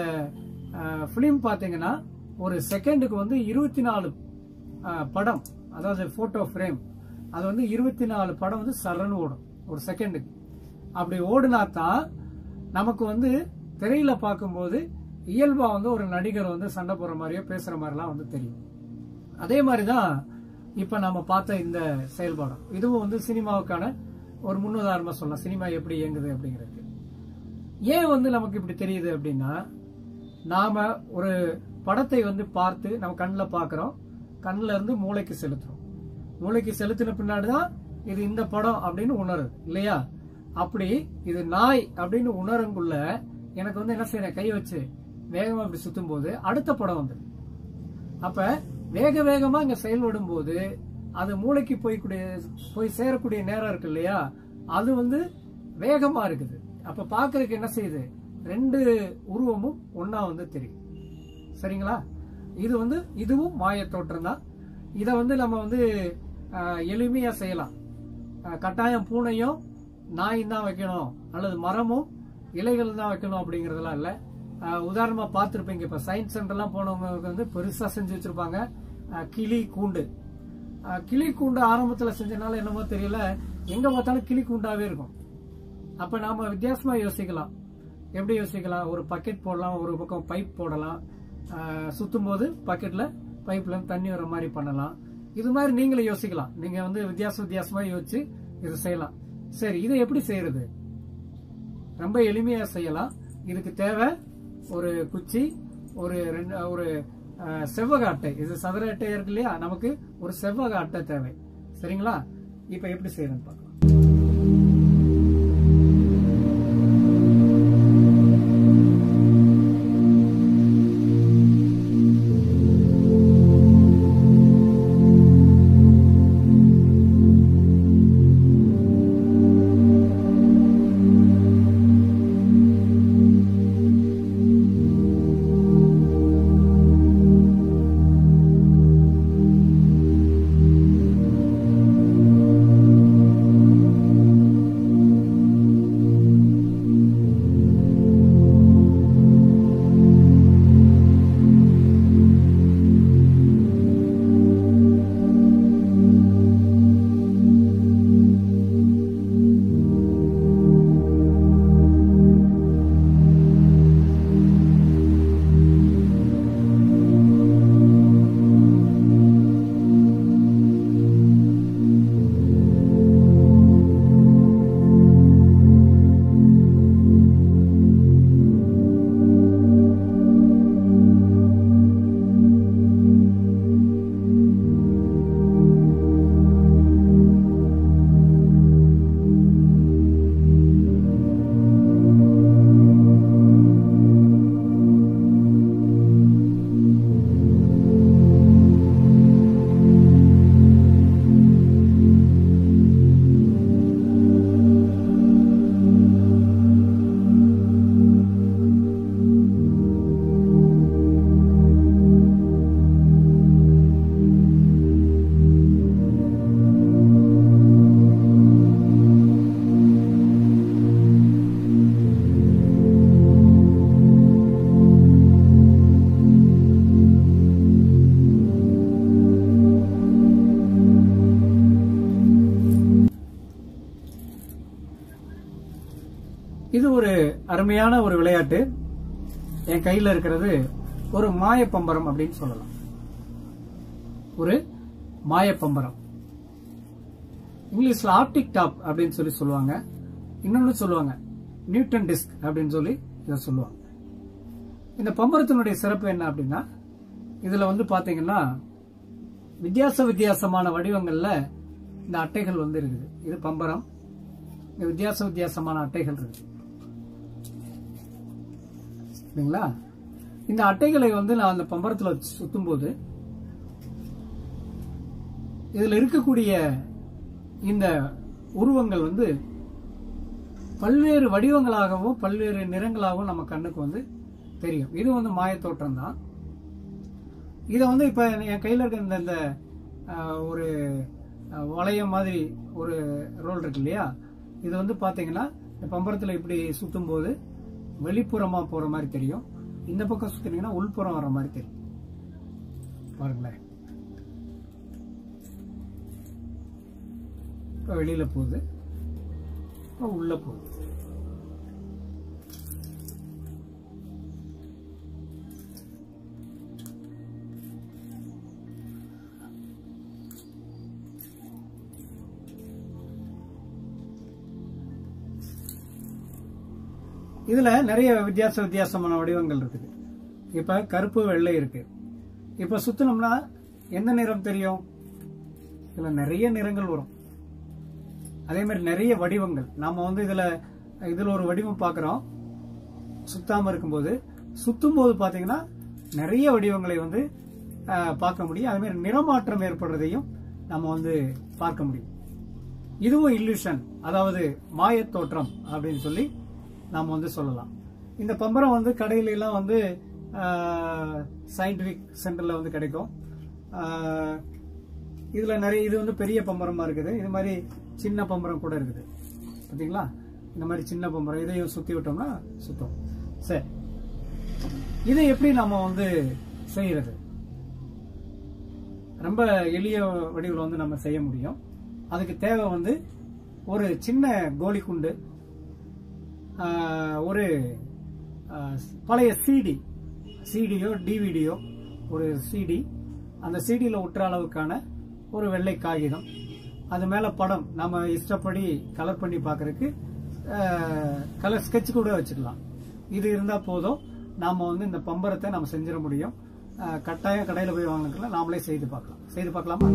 ஃபிலிம் பார்த்தீங்கன்னா ஒரு செகண்டுக்கு வந்து இருபத்தி நாலு படம் அதாவது ஃபோட்டோ ஃப்ரேம் அது வந்து இருபத்தி நாலு படம் வந்து சரன்னு ஓடும் ஒரு செகண்டுக்கு அப்படி ஓடுனா தான் நமக்கு வந்து திரையில பார்க்கும்போது இயல்பா வந்து ஒரு நடிகர் வந்து சண்டை போடுற மாதிரியோ பேசுற மாதிரிலாம் வந்து தெரியும் அதே மாதிரி தான் இப்போ நம்ம பார்த்த இந்த செயல்பாடும் இதுவும் வந்து சினிமாவுக்கான ஒரு முன்னுதாரணமா சொல்லலாம் சினிமா எப்படி இயங்குது அப்படிங்கிறது ஏன் வந்து நமக்கு இப்படி தெரியுது அப்படின்னா நாம ஒரு படத்தை வந்து பார்த்து நம்ம கண்ணில் பார்க்குறோம் கண்ணில் இருந்து மூளைக்கு செலுத்துறோம் மூளைக்கு செலுத்தின பின்னாடி தான் இது இந்த படம் அப்படின்னு உணருது இல்லையா அப்படி இது நாய் அப்படின்னு உணரங்குள்ள எனக்கு வந்து என்ன செய்யறேன் கை வச்சு வேகமா இப்படி சுத்தும் போது அடுத்த படம் வந்து அப்ப வேக வேகமா இங்க செயல்படும் போது அது மூளைக்கு போய் போய் சேரக்கூடிய நேரம் இருக்கு இல்லையா அது வந்து வேகமா இருக்குது அப்ப பாக்குறதுக்கு என்ன செய்யுது ரெண்டு உருவமும் ஒன்னா வந்து தெரியும் சரிங்களா இது வந்து இதுவும் மாய தோற்றம் தான் இதை வந்து நம்ம வந்து ஆஹ், எளிமையா செய்யலாம் ஆஹ், கட்டாயம் பூனையும் நாயும் தான் வைக்கணும் அல்லது மரமும் இலைகள் தான் வைக்கணும் அப்படிங்கறதெல்லாம் இல்ல ஆஹ், உதாரணமா பார்த்திருப்பீங்க இப்ப சயின்ஸ் சென்டர்லாம் போனவங்களுக்கு வந்து பெருசா செஞ்சு வச்சிருப்பாங்க ஆஹ், கிளி கூண்டு ஆஹ், கிளி கூண்டு ஆரம்பத்துல செஞ்சனால என்னமோ தெரியல எங்க பார்த்தாலும் கிளி கூண்டாவே இருக்கும் அப்ப நாம வித்தியாசமா யோசிக்கலாம் எப்படி யோசிக்கலாம் ஒரு பக்கெட் போடலாம் ஒரு பக்கம் பைப் போடலாம் சுத்தும் போது பக்கெட்ல பைப்ல இருந்து தண்ணி வர மாதிரி பண்ணலாம் இது மாதிரி நீங்களும் யோசிக்கலாம் நீங்க வந்து வித்தியாச வித்தியாசமா யோசிச்சு இது செய்யலாம் சரி இதை எப்படி செய்யறது ரொம்ப எளிமையா செய்யலாம் இதுக்கு தேவை ஒரு குச்சி ஒரு ரெண்டு ஒரு அஹ், செவ்வக அட்டை இது சதுர அட்டை இருக்கு இல்லையா நமக்கு ஒரு செவ்வக அட்டை தேவை சரிங்களா இப்ப எப்படி செய்யறதுன்னு பார்க்கலாம் அருமையான ஒரு விளையாட்டு என் கையில இருக்கிறது ஒரு மாயப்பம்பரம் அப்படின்னு சொல்லலாம் ஒரு மாயப்பம்பரம் இங்கிலீஷ்ல ஆப்டிக் டாப் அப்படின்னு சொல்லி சொல்லுவாங்க இன்னொன்னு சொல்லுவாங்க நியூட்டன் டிஸ்க் அப்படின்னு சொல்லி இதை சொல்லுவாங்க இந்த பம்பரத்தினுடைய சிறப்பு என்ன அப்படின்னா இதுல வந்து பாத்தீங்கன்னா வித்தியாச வித்தியாசமான வடிவங்கள்ல இந்த அட்டைகள் வந்து இருக்குது இது பம்பரம் இந்த வித்தியாச வித்தியாசமான அட்டைகள் இருக்கு சரிங்களா இந்த அட்டைகளை வந்து நான் அந்த பம்பரத்துல சுத்தும் போது இதுல இருக்கக்கூடிய இந்த உருவங்கள் வந்து பல்வேறு வடிவங்களாகவும் பல்வேறு நிறங்களாகவும் நம்ம கண்ணுக்கு வந்து தெரியும் இது வந்து மாயத்தோற்றம் தான் இதை வந்து இப்ப என் கையில இருக்க இந்த இந்த ஆஹ், ஒரு ஆஹ், வளையம் மாதிரி ஒரு ரோல் இருக்கு இல்லையா இது வந்து பாத்தீங்கன்னா இந்த பம்பரத்துல இப்படி சுத்தும் போது வெளிப்புறமா போற மாதிரி தெரியும் இந்த பக்கம் சுத்தினீங்கன்னா உள்புறம் வர மாதிரி தெரியும் பாருங்களேன் இப்ப வெளியில போகுது இப்ப உள்ள போகுது இதுல நிறைய வித்தியாச வித்தியாசமான வடிவங்கள் இருக்குது இப்ப கருப்பு வெள்ளை இருக்கு இப்ப சுத்தினோம்னா எந்த நிறம் தெரியும் இதுல நிறைய நிறங்கள் வரும் அதே மாதிரி நிறைய வடிவங்கள் நாம வந்து இதுல இதுல ஒரு வடிவம் பார்க்கிறோம் சுத்தாம இருக்கும்போது சுத்தும் போது பாத்தீங்கன்னா நிறைய வடிவங்களை வந்து அஹ், பார்க்க முடியும் அதே மாதிரி நிறமாற்றம் ஏற்படுறதையும் நம்ம வந்து பார்க்க முடியும் இதுவும் இல்லூஷன் அதாவது மாயத் தோற்றம் அப்படின்னு சொல்லி நாம வந்து சொல்லலாம் இந்த பம்பரம் வந்து கடையில எல்லாம் வந்து சயின்டிபிக் சென்டர்ல வந்து கிடைக்கும் ஆஹ், இதுல நிறைய இது வந்து பெரிய பம்பரமா இருக்குது இது மாதிரி சின்ன பம்பரம் கூட இருக்குது பாத்தீங்களா இந்த மாதிரி சின்ன பம்பரம் இதையும் சுத்தி விட்டோம்னா சுத்தம் சரி இதை எப்படி நாம வந்து செய்யறது ரொம்ப எளிய வடிவில் வந்து நம்ம செய்ய முடியும் அதுக்கு தேவை வந்து ஒரு சின்ன கோலி குண்டு ஆஹ், ஒரு ஆஹ், பழைய சிடி சிடியோ டிவிடியோ ஒரு சிடி அந்த சிடியில் ஒட்டுற அளவுக்கான ஒரு வெள்ளை காகிதம் அது மேல படம் நம்ம இஷ்டப்படி கலர் பண்ணி பார்க்கறதுக்கு கலர் ஸ்கெட்ச் கூட வச்சுக்கலாம் இது இருந்தா போதும் நாம வந்து இந்த பம்பரத்தை நம்ம செஞ்சிட முடியும் ஆஹ், கட்டாயம் கடையில போய் வாங்கினதுல நாமளே செய்து பார்க்கலாம் செய்து பார்க்கலாமா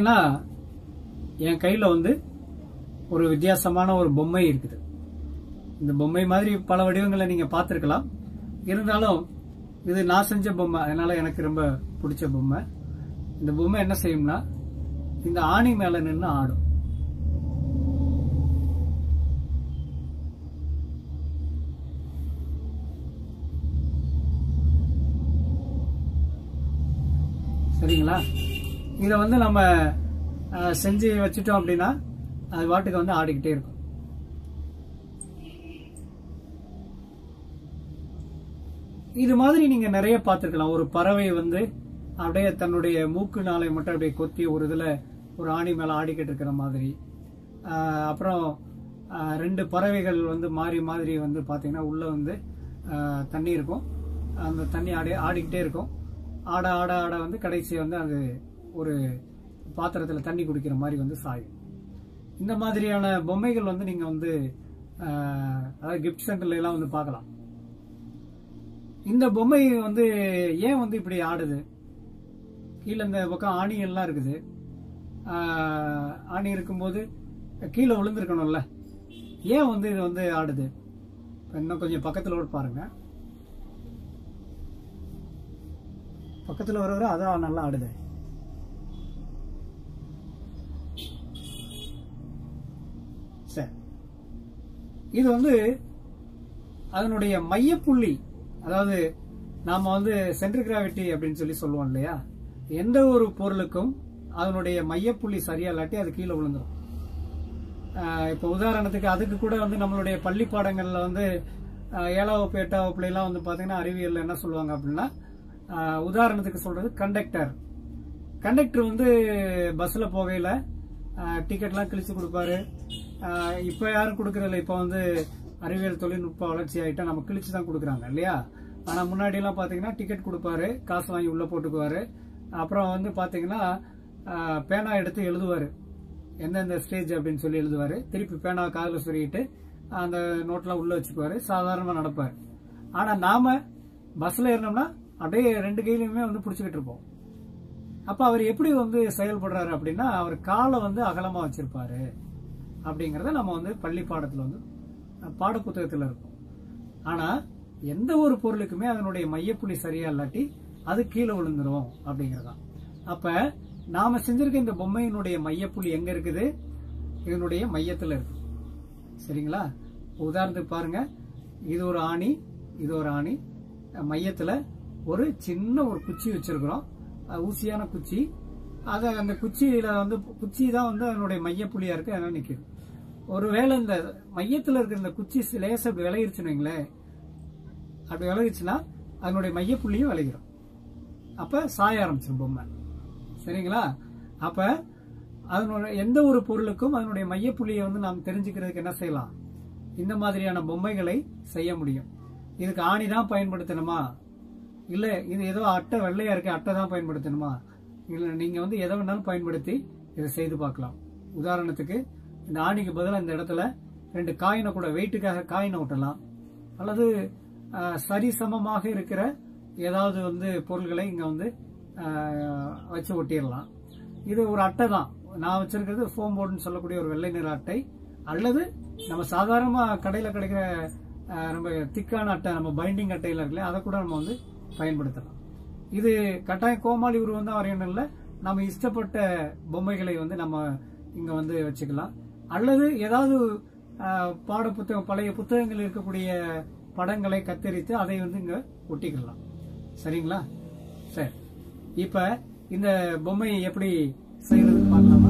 பாத்தீங்கன்னா என் கையில வந்து ஒரு வித்தியாசமான ஒரு பொம்மை இருக்குது இந்த பொம்மை மாதிரி பல வடிவங்களை நீங்க பார்த்திருக்கலாம் இருந்தாலும் இது நான் செஞ்ச பொம்மை அதனால எனக்கு ரொம்ப பிடிச்ச பொம்மை இந்த பொம்மை என்ன செய்யும்னா இந்த ஆணி மேல நின்று ஆடும் சரிங்களா இதை வந்து நம்ம அஹ், செஞ்சு வச்சுட்டோம் அப்படின்னா அது பாட்டுக்கு வந்து ஆடிக்கிட்டே இருக்கும் இது மாதிரி நீங்க நிறைய பார்த்துருக்கலாம் ஒரு பறவை வந்து அப்படியே தன்னுடைய மூக்கு நாளை மட்டும் அப்படியே கொத்தி ஒரு இதுல ஒரு ஆணி மேல ஆடிக்கிட்டு இருக்கிற மாதிரி ஆஹ் அப்புறம் ஆஹ் ரெண்டு பறவைகள் வந்து மாறி மாதிரி வந்து பாத்தீங்கன்னா உள்ள வந்து ஆஹ் தண்ணி இருக்கும் அந்த தண்ணி ஆடி ஆடிக்கிட்டே இருக்கும் ஆட ஆட ஆட வந்து கடைசி வந்து அது ஒரு பாத்திரத்துல தண்ணி குடிக்கிற மாதிரி வந்து சாயும் இந்த மாதிரியான பொம்மைகள் வந்து நீங்க வந்து ஆஹ் அதாவது கிஃப்ட் சென்டர்ல எல்லாம் வந்து பார்க்கலாம் இந்த பொம்மை வந்து ஏன் வந்து இப்படி ஆடுது கீழே இந்த பக்கம் ஆணி எல்லாம் இருக்குது ஆஹ் ஆணி இருக்கும்போது கீழே விழுந்திருக்கணும்ல ஏன் வந்து இது வந்து ஆடுது இப்ப இன்னும் கொஞ்சம் பக்கத்துல ஒரு பாருங்க பக்கத்துல வர வர அதான் நல்லா ஆடுது சரி இது வந்து அதனுடைய மையப்புள்ளி அதாவது நாம வந்து சென்டர் கிராவிட்டி அப்படின்னு சொல்லி சொல்லுவோம் இல்லையா எந்த ஒரு பொருளுக்கும் அதனுடைய மையப்புள்ளி சரியா இல்லாட்டி அது கீழே விழுந்துரும் ஆஹ் இப்ப உதாரணத்துக்கு அதுக்கு கூட வந்து நம்மளுடைய பள்ளி பாடங்கள்ல வந்து ஆஹ் ஏழாம் வகுப்பு எட்டாம் வகுப்புல எல்லாம் வந்து பாத்தீங்கன்னா அறிவியல்ல என்ன சொல்லுவாங்க அப்படின்னா ஆஹ் உதாரணத்துக்கு சொல்றது கண்டக்டர் கண்டக்டர் வந்து பஸ்ல போகையில டிக்கெட்லாம் கிழிச்சு கொடுப்பாரு ஆஹ் இப்ப யாரும் கொடுக்கறதில்ல இப்ப வந்து அறிவியல் தொழில்நுட்ப வளர்ச்சி ஆயிட்டா நம்ம கிழிச்சு தான் கொடுக்குறாங்க இல்லையா ஆனா முன்னாடி எல்லாம் பாத்தீங்கன்னா டிக்கெட் கொடுப்பாரு காசு வாங்கி உள்ள போட்டுக்குவாரு அப்புறம் வந்து பாத்தீங்கன்னா ஆஹ் பேனா எடுத்து எழுதுவாரு எந்தெந்த ஸ்டேஜ் அப்படின்னு சொல்லி எழுதுவாரு திருப்பி பேனா காதுல சொருகிட்டு அந்த நோட்லாம் உள்ள வச்சுக்குவாரு சாதாரணமா நடப்பாரு ஆனா நாம பஸ்ல ஏறினோம்னா அப்படியே ரெண்டு கையிலுமே வந்து பிடிச்சிக்கிட்டு இருப்போம் அப்ப அவர் எப்படி வந்து செயல்படுறாரு அப்படின்னா அவர் காலை வந்து அகலமா வச்சிருப்பாரு அப்படிங்கறத நம்ம வந்து பள்ளி பாடத்துல வந்து அஹ், பாடப்புத்தகத்துல இருக்கும் ஆனா எந்த ஒரு பொருளுக்குமே அதனுடைய மையப்புள்ளி சரியா இல்லாட்டி அது கீழே விழுந்துரும் அப்படிங்கறதான் அப்ப நாம செஞ்சிருக்க இந்த பொம்மையினுடைய மையப்புள்ளி எங்க இருக்குது இதனுடைய மையத்துல இருக்கு சரிங்களா உதாரணத்துக்கு பாருங்க இது ஒரு ஆணி இது ஒரு ஆணி அஹ், மையத்துல ஒரு சின்ன ஒரு குச்சி வச்சிருக்கிறோம் அஹ், ஊசியான குச்சி அத அந்த குச்சியில வந்து குச்சி தான் வந்து அதனுடைய மையப்புள்ளியா இருக்கு அதனால நிக்குது ஒருவேளை இந்த மையத்துல இருக்கிற இந்த குச்சி லேசா அப்படி விலகிருச்சுன்னு வைங்களேன் அப்படி விலகிச்சுன்னா அதனுடைய மையப்புள்ளியும் விலகிடும் அப்ப சாய ஆரம்பிச்சிடும் பொம்மை சரிங்களா அப்ப அதனுடைய எந்த ஒரு பொருளுக்கும் அதனுடைய மையப்புள்ளியை வந்து நாம் தெரிஞ்சுக்கிறதுக்கு என்ன செய்யலாம் இந்த மாதிரியான பொம்மைகளை செய்ய முடியும் இதுக்கு ஆணி தான் பயன்படுத்தணுமா இல்ல இது ஏதோ அட்டை வெள்ளையா இருக்கு அட்டை தான் பயன்படுத்தணுமா இல்ல நீங்க வந்து எதை வேணாலும் பயன்படுத்தி இதை செய்து பார்க்கலாம் உதாரணத்துக்கு இந்த ஆணிக்கு பதிலா இந்த இடத்துல ரெண்டு காயினை கூட வெயிட்டுக்காக காயினை ஒட்டலாம் அல்லது அஹ், சரிசமமாக இருக்கிற ஏதாவது வந்து பொருள்களை இங்க வந்து அஹ், வச்சு ஒட்டிடலாம் இது ஒரு அட்டை தான் நான் வச்சிருக்கிறது ஃபோம் போர்டுன்னு சொல்லக்கூடிய ஒரு வெள்ளை நிற அட்டை அல்லது நம்ம சாதாரணமா கடையில கிடைக்கிற அஹ், ரொம்ப திக்கான அட்டை நம்ம பைண்டிங் அட்டையில இருக்குல்ல அதை கூட நம்ம வந்து பயன்படுத்தலாம் இது கட்டாயம் கோமாளி உருவம் தான் வரையணும் இல்லை நம்ம இஷ்டப்பட்ட பொம்மைகளை வந்து நம்ம இங்க வந்து வச்சுக்கலாம் அல்லது ஏதாவது அஹ், பாட புத்தகம் பழைய புத்தகங்கள் இருக்கக்கூடிய படங்களை கத்தரித்து அதை வந்து இங்க ஒட்டிக்கலாம் சரிங்களா சரி இப்ப இந்த பொம்மையை எப்படி செய்யறது பார்க்கலாமா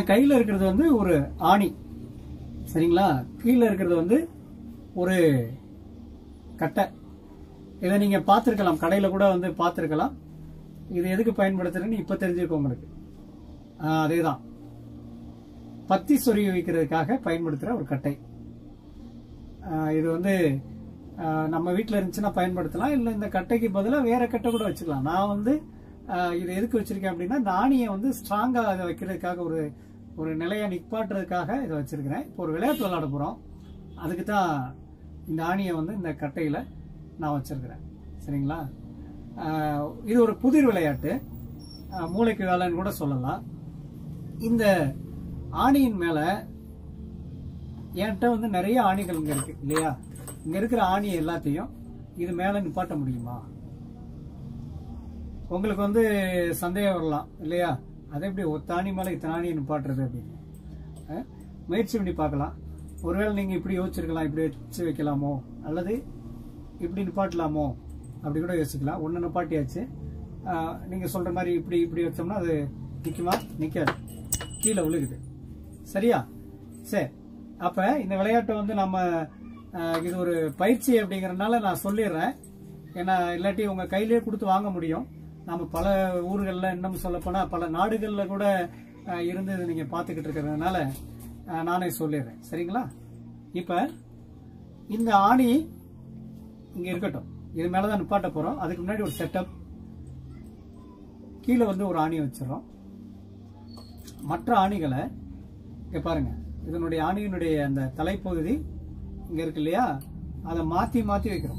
என் கையில இருக்கிறது வந்து ஒரு ஆணி சரிங்களா கீழே இருக்கிறது வந்து ஒரு கட்டை இதை நீங்க பார்த்துருக்கலாம் கடையில கூட வந்து பார்த்துருக்கலாம் இது எதுக்கு பயன்படுத்துறேன்னு இப்ப தெரிஞ்சுக்கோ உங்களுக்கு ஆ, அதேதான் பத்தி சொருகி வைக்கிறதுக்காக பயன்படுத்துற ஒரு கட்டை ஆ, இது வந்து ஆ, நம்ம வீட்டில் இருந்துச்சுன்னா பயன்படுத்தலாம் இல்லை இந்த கட்டைக்கு பதிலாக வேற கட்டை கூட வச்சுக்கலாம் நான் வந்து ஆ, இது எதுக்கு வச்சிருக்கேன் அப்படின்னா இந்த ஆணியை வந்து ஸ்ட்ராங்காக அதை வைக்கிறதுக்காக ஒரு ஒரு நிலையை நிப்பாட்டுறதுக்காக இதை வச்சிருக்கிறேன் இப்போ ஒரு விளையாட்டு விளையாட போகிறோம் அதுக்கு தான் இந்த ஆணியை வந்து இந்த கட்டையில் நான் வச்சிருக்கிறேன் சரிங்களா ஆ, இது ஒரு புதிர் விளையாட்டு ஆ, மூளைக்கு வேலைன்னு கூட சொல்லலாம் இந்த ஆணியின் மேலே என்கிட்ட வந்து நிறைய ஆணிகள் இங்க இருக்கு இல்லையா இங்க இருக்கிற ஆணி எல்லாத்தையும் இது மேல நிப்பாட்ட முடியுமா உங்களுக்கு வந்து சந்தேகம் வரலாம் இல்லையா அது எப்படி ஒத்த ஆணி மேல இத்தனை ஆணியை நிப்பாட்டுறது அப்படின்னு அஹ், முயற்சி பண்ணி பார்க்கலாம் ஒருவேளை நீங்க இப்படி யோசிச்சிருக்கலாம் இப்படி வச்சு வைக்கலாமோ அல்லது இப்படி நிப்பாட்டலாமோ அப்படி கூட யோசிக்கலாம் ஒன்று நிப்பாட்டியாச்சு அஹ், நீங்க சொல்ற மாதிரி இப்படி இப்படி வச்சோம்னா அது நிக்குமா நிக்காது கீழே விழுகுது சரியா சரி அப்ப இந்த விளையாட்டை வந்து நம்ம அஹ், இது ஒரு பயிற்சி அப்படிங்கறதுனால நான் சொல்லிடுறேன் ஏன்னா இல்லாட்டி உங்க கையிலேயே கொடுத்து வாங்க முடியும் நம்ம பல ஊர்களில் இன்னும் சொல்லப்போனா பல நாடுகளில் கூட அஹ், இருந்து இதை நீங்க பார்த்துக்கிட்டு இருக்கிறதுனால அஹ், நானே சொல்லிடுறேன் சரிங்களா இப்ப இந்த ஆணி இங்க இருக்கட்டும் இது மேலதான் நிப்பாட்ட போறோம் அதுக்கு முன்னாடி ஒரு செட்டப் கீழே வந்து ஒரு ஆணியை வச்சிடறோம் மற்ற ஆணிகளை இங்க பாருங்க இதனுடைய ஆணியினுடைய அந்த தலைப்பகுதி இங்க இருக்கு இல்லையா அதை மாத்தி மாத்தி வைக்கிறோம்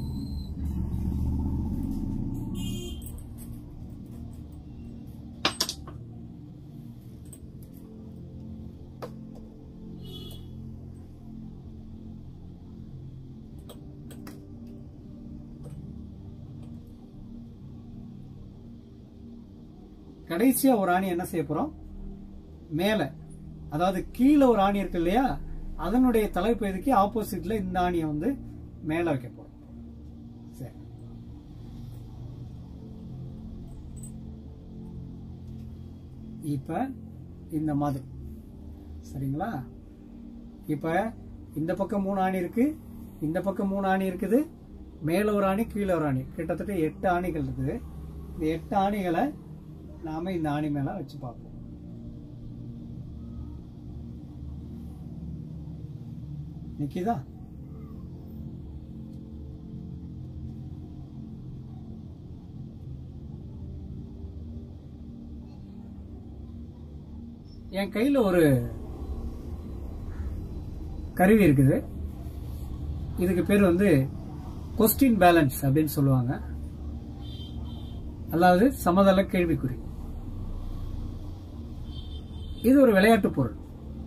கடைசியா ஒரு ஆணி என்ன செய்ய போறோம் மேல அதாவது கீழே ஒரு ஆணி இருக்கு இல்லையா அதனுடைய தலைப்பகுதிக்கு ஆப்போசிட்ல இந்த ஆணியை வந்து மேல வைக்க போறோம் சரி இப்ப இந்த மாதிரி சரிங்களா இப்ப இந்த பக்கம் மூணு ஆணி இருக்கு இந்த பக்கம் மூணு ஆணி இருக்குது மேல ஒரு ஆணி கீழே ஒரு ஆணி கிட்டத்தட்ட எட்டு ஆணிகள் இருக்குது இந்த எட்டு ஆணிகளை நாம இந்த ஆணி மேல வச்சு பார்ப்போம் நிக்கிதா என் கையில ஒரு கருவி இருக்குது இதுக்கு பேர் வந்து கொஸ்டின் பேலன்ஸ் அப்படின்னு சொல்லுவாங்க அதாவது சமதள கேள்விக்குறி இது ஒரு விளையாட்டு பொருள்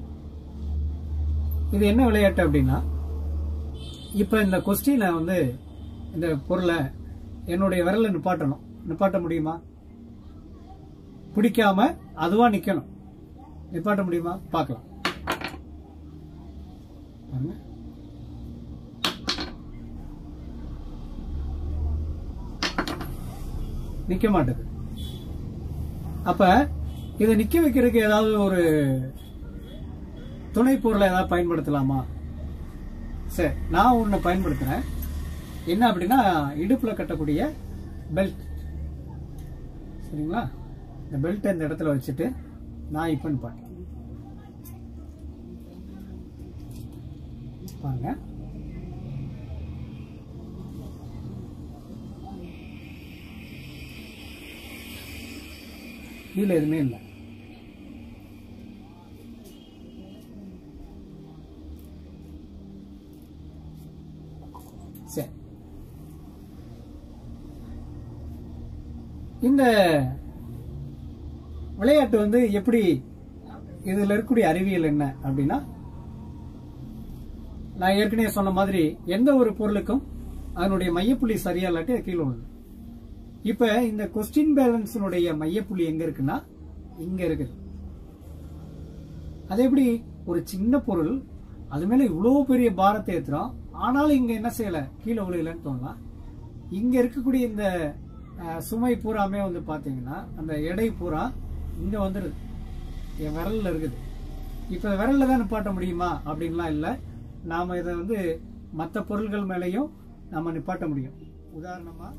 இது என்ன விளையாட்டு அப்படின்னா இப்ப இந்த கொஸ்டினை வந்து இந்த பொருளை என்னுடைய விரல்ல நிப்பாட்டணும் நிப்பாட்ட முடியுமா பிடிக்காம அதுவா நிக்கணும் நிப்பாட்ட முடியுமா பார்க்கலாம் பாருங்க. நிக்க மாட்டேது அப்ப இதை நிக்க வைக்கிறதுக்கு ஏதாவது ஒரு துணை பொருளை ஏதாவது பயன்படுத்தலாமா சரி நான் ஒன்று பயன்படுத்துறேன் என்ன அப்படின்னா இடுப்புல கட்டக்கூடிய பெல்ட் சரிங்களா இந்த பெல்ட்டை இந்த இடத்துல வச்சுட்டு நான் இப்போ பாட்டேன் பாருங்க கீழே எதுவுமே இல்லை சரி இந்த விளையாட்டு வந்து எப்படி இதுல இருக்கக்கூடிய அறிவியல் என்ன அப்படின்னா நான் ஏற்கனவே சொன்ன மாதிரி எந்த ஒரு பொருளுக்கும் அதனுடைய மையப்புள்ளி சரியா இல்லாட்டி அது கீழே விழுது இப்ப இந்த கொஸ்டின் பேலன்ஸினுடைய மையப்புள்ளி எங்க இருக்குன்னா இங்க இருக்குது அது எப்படி ஒரு சின்ன பொருள் அது மேல இவ்வளவு பெரிய பாரத்தை ஏத்துறோம் ஆனாலும் இங்க என்ன செய்யல கீழே விழுகலன்னு தோணலாம் இங்க இருக்கக்கூடிய இந்த அஹ், சுமை பூராமே வந்து பாத்தீங்கன்னா அந்த எடை பூரா இங்க வந்துருது என் விரல்ல இருக்குது இப்போ விரல்ல தான் நிப்பாட்ட முடியுமா அப்படின்லாம் இல்லை நாம் இதை வந்து மற்ற பொருள்கள் மேலேயும் நம்ம நிப்பாட்ட முடியும் உதாரணமாக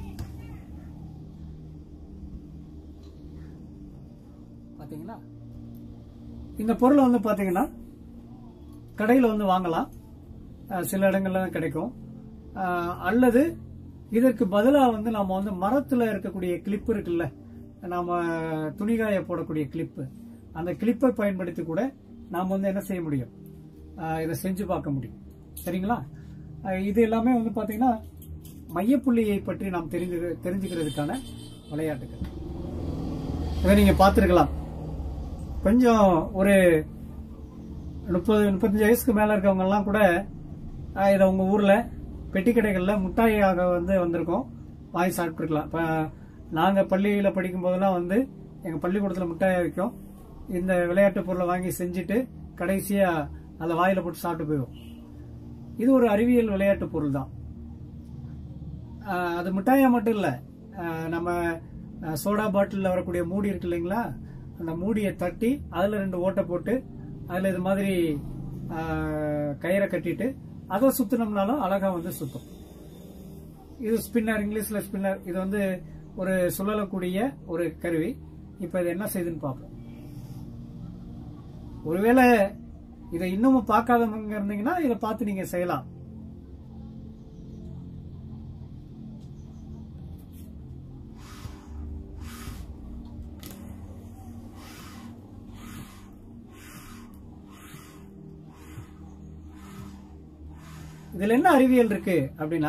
பார்த்தீங்களா இந்த பொருளை வந்து பார்த்தீங்கன்னா கடையில் வந்து வாங்கலாம் அஹ் சில இடங்கள்ல தான் கிடைக்கும் அஹ் அல்லது இதற்கு பதிலாக வந்து நம்ம வந்து மரத்தில் இருக்கக்கூடிய கிளிப் இருக்குல்ல நாம துணிகாய போடக்கூடிய கிளிப்பு அந்த கிளிப்பை பயன்படுத்தி கூட நாம் வந்து என்ன செய்ய முடியும் அஹ் இதை செஞ்சு பார்க்க முடியும் சரிங்களா அஹ் இது எல்லாமே வந்து பார்த்தீங்கன்னா மையப்புள்ளியை பற்றி நாம் தெரிஞ்சு தெரிஞ்சுக்கிறதுக்கான விளையாட்டுகள் இதை நீங்கள் பார்த்துருக்கலாம் கொஞ்சம் ஒரு முப்பது முப்பத்தஞ்சு வயசுக்கு மேலே இருக்கவங்க எல்லாம் கூட ஆஹ், இதை உங்கள் ஊரில் பெட்டி கடைகளில் முட்டாயாக வந்து வந்திருக்கோம் வாங்கி சாப்பிட்ருக்கலாம் இப்போ நாங்கள் பள்ளியில் படிக்கும் போதெல்லாம் வந்து எங்கள் பள்ளிக்கூடத்தில் முட்டாயை வைக்கும் இந்த விளையாட்டு பொருளை வாங்கி செஞ்சுட்டு கடைசியாக அதை வாயில் போட்டு சாப்பிட்டு போயிடும் இது ஒரு அறிவியல் விளையாட்டு பொருள் தான் ஆஹ், அது மிட்டாயா மட்டும் இல்லை நம்ம ஆஹ், சோடா பாட்டிலில் வரக்கூடிய மூடி இருக்கு இல்லைங்களா அந்த மூடியை தட்டி அதில் ரெண்டு ஓட்டை போட்டு அதில் இது மாதிரி ஆஹ், கயிறை கட்டிட்டு அதை சுத்தினோம்னாலும் அழகா வந்து சுத்தும் இது ஸ்பின்னர் இங்கிலீஷ்ல ஸ்பின்னர் இது வந்து ஒரு சுழலக்கூடிய ஒரு கருவி இப்போ இது என்ன செய்யுதுன்னு பார்ப்போம் ஒருவேளை இதை இன்னமும் பார்க்காதவங்க இருந்தீங்கன்னா இதை பார்த்து நீங்க செய்யலாம் இதுல என்ன அறிவியல் இருக்கு அப்படின்னா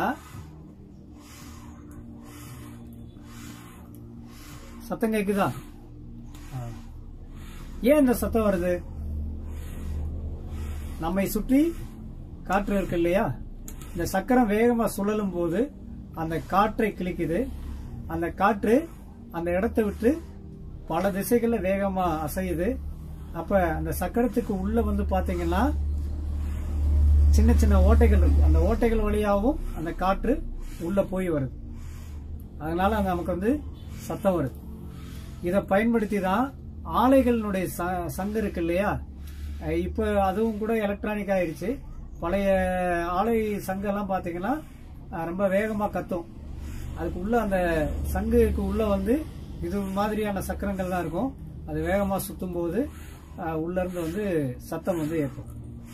சத்தம் கேக்குதா ஆ. ஏன் இந்த சத்தம் வருது நம்மை சுற்றி காற்று இருக்கு இல்லையா இந்த சக்கரம் வேகமா சுழலும் போது அந்த காற்றை கிழிக்குது அந்த காற்று அந்த இடத்தை விட்டு பல திசைகள்ல வேகமா அசையுது அப்ப அந்த சக்கரத்துக்கு உள்ள வந்து பாத்தீங்கன்னா சின்ன சின்ன ஓட்டைகள் இருக்கு அந்த ஓட்டைகள் வழியாகவும் அந்த காற்று உள்ள போய் வருது அதனால அந்த நமக்கு வந்து சத்தம் வருது இதை பயன்படுத்தி தான் ஆலைகளினுடைய ச- சங்கு இருக்கு இல்லையா அஹ் இப்போ அதுவும் கூட எலக்ட்ரானிக் ஆயிடுச்சு பழைய ஆலை சங்கெல்லாம் பார்த்தீங்கன்னா அஹ் ரொம்ப வேகமாக கத்தும் அதுக்கு உள்ள அந்த சங்குக்கு உள்ள வந்து இது மாதிரியான சக்கரங்கள் தான் இருக்கும் அது வேகமாக சுத்தும் போது அஹ் உள்ள இருந்து வந்து சத்தம் வந்து ஏற்படும்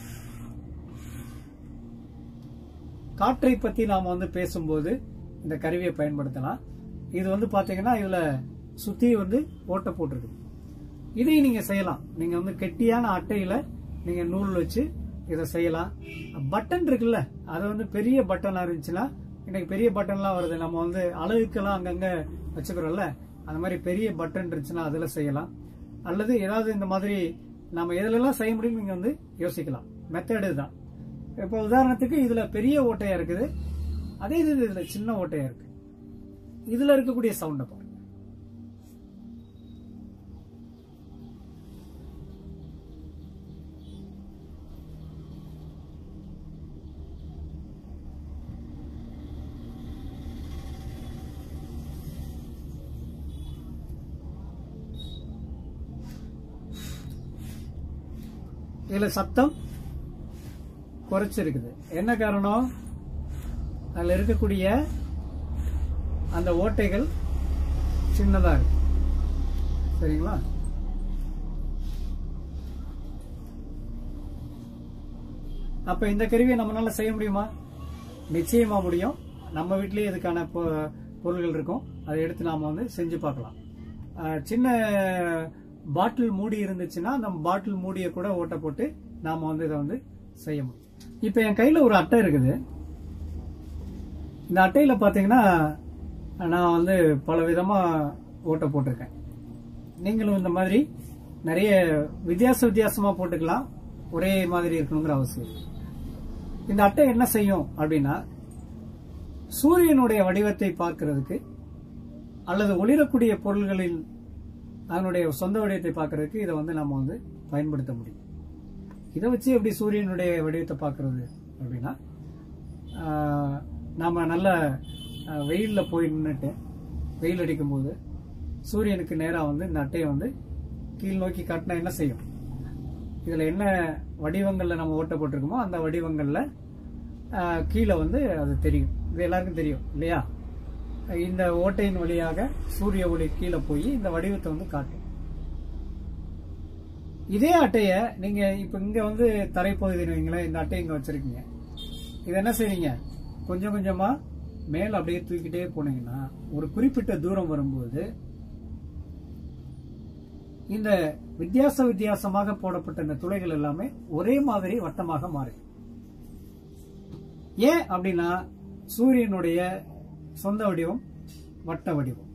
காற்றை பத்தி நாம வந்து பேசும்போது இந்த கருவியை பயன்படுத்தலாம் இது வந்து பாத்தீங்கன்னா இதுல சுத்தி வந்து ஓட்டை போட்டிருக்கு இதையும் நீங்க செய்யலாம் நீங்க வந்து கெட்டியான அட்டையில நீங்க நூல் வச்சு இதை செய்யலாம் பட்டன் இருக்குல்ல அது வந்து பெரிய பட்டனா இருந்துச்சுன்னா இன்னைக்கு பெரிய பட்டன்லாம் வருது நம்ம வந்து அழகுக்கெல்லாம் அங்கங்க வச்சுக்கிறோம்ல அந்த மாதிரி பெரிய பட்டன் இருந்துச்சுன்னா அதுல செய்யலாம் அல்லது ஏதாவது இந்த மாதிரி நம்ம எதுலெல்லாம் செய்ய முடியும் நீங்க வந்து யோசிக்கலாம் மெத்தடு தான் இப்போ உதாரணத்துக்கு இதுல பெரிய ஓட்டையா இருக்குது அதே இது இதுல சின்ன ஓட்டையா இருக்கு இதுல இருக்கக்கூடிய சவுண்டை பாருங்க இதுல சத்தம் குறைச்சிருக்குது என்ன காரணம் அதில் இருக்கக்கூடிய அந்த ஓட்டைகள் சின்னதா இருக்கு சரிங்களா அப்ப இந்த கருவியை நம்மளால செய்ய முடியுமா நிச்சயமா முடியும் நம்ம வீட்லயே இதுக்கான பொ- பொருள்கள் இருக்கும் அதை எடுத்து நாம வந்து செஞ்சு பார்க்கலாம் அஹ், சின்ன பாட்டில் மூடி இருந்துச்சுன்னா அந்த பாட்டில் மூடியை கூட ஓட்ட போட்டு நாம வந்து இதை வந்து செய்ய முடியும் இப்போ என் கையில ஒரு அட்டை இருக்குது இந்த அட்டையில பாத்தீங்கன்னா நான் வந்து பல விதமா ஓட்ட போட்டிருக்கேன் நீங்களும் இந்த மாதிரி நிறைய வித்தியாச வித்தியாசமா போட்டுக்கலாம் ஒரே மாதிரி இருக்கணுங்கிற அவசியம் இல்லை. இந்த அட்டை என்ன செய்யும் அப்படின்னா சூரியனுடைய வடிவத்தை பார்க்கிறதுக்கு அல்லது ஒளிரக்கூடிய பொருள்களின் அதனுடைய சொந்த வடிவத்தை பார்க்கிறதுக்கு இதை வந்து நம்ம வந்து பயன்படுத்த முடியும் இதை வச்சு எப்படி சூரியனுடைய வடிவத்தை பார்க்கறது அப்படின்னா ஆஹ், நாம நல்ல ஆஹ், வெயில்ல போய் நின்றுட்டு வெயில் அடிக்கும்போது சூரியனுக்கு நேராக வந்து இந்த அட்டையை வந்து கீழ் நோக்கி காட்டினா என்ன செய்யும் இதுல என்ன வடிவங்கள்ல நம்ம ஓட்ட போட்டிருக்கோமோ அந்த வடிவங்கள்ல ஆஹ், கீழே வந்து அது தெரியும் இது எல்லாருக்கும் தெரியும் இல்லையா இந்த ஓட்டையின் வழியாக சூரிய ஒளி கீழே போய் இந்த வடிவத்தை வந்து காட்டும் இதே அட்டைய நீங்க இப்ப இங்க வந்து தரைப்பகுதி வைங்களேன் இந்த அட்டையை இங்க வச்சிருக்கீங்க இது என்ன செய்றீங்க கொஞ்சம் கொஞ்சமா மேல அப்படியே தூக்கிட்டே போனீங்கன்னா ஒரு குறிப்பிட்ட தூரம் வரும்போது இந்த வித்தியாச வித்தியாசமாக போடப்பட்ட இந்த துளைகள் எல்லாமே ஒரே மாதிரி வட்டமாக மாறும் ஏன் அப்படின்னா சூரியனுடைய சொந்த வடிவம் வட்ட வடிவம்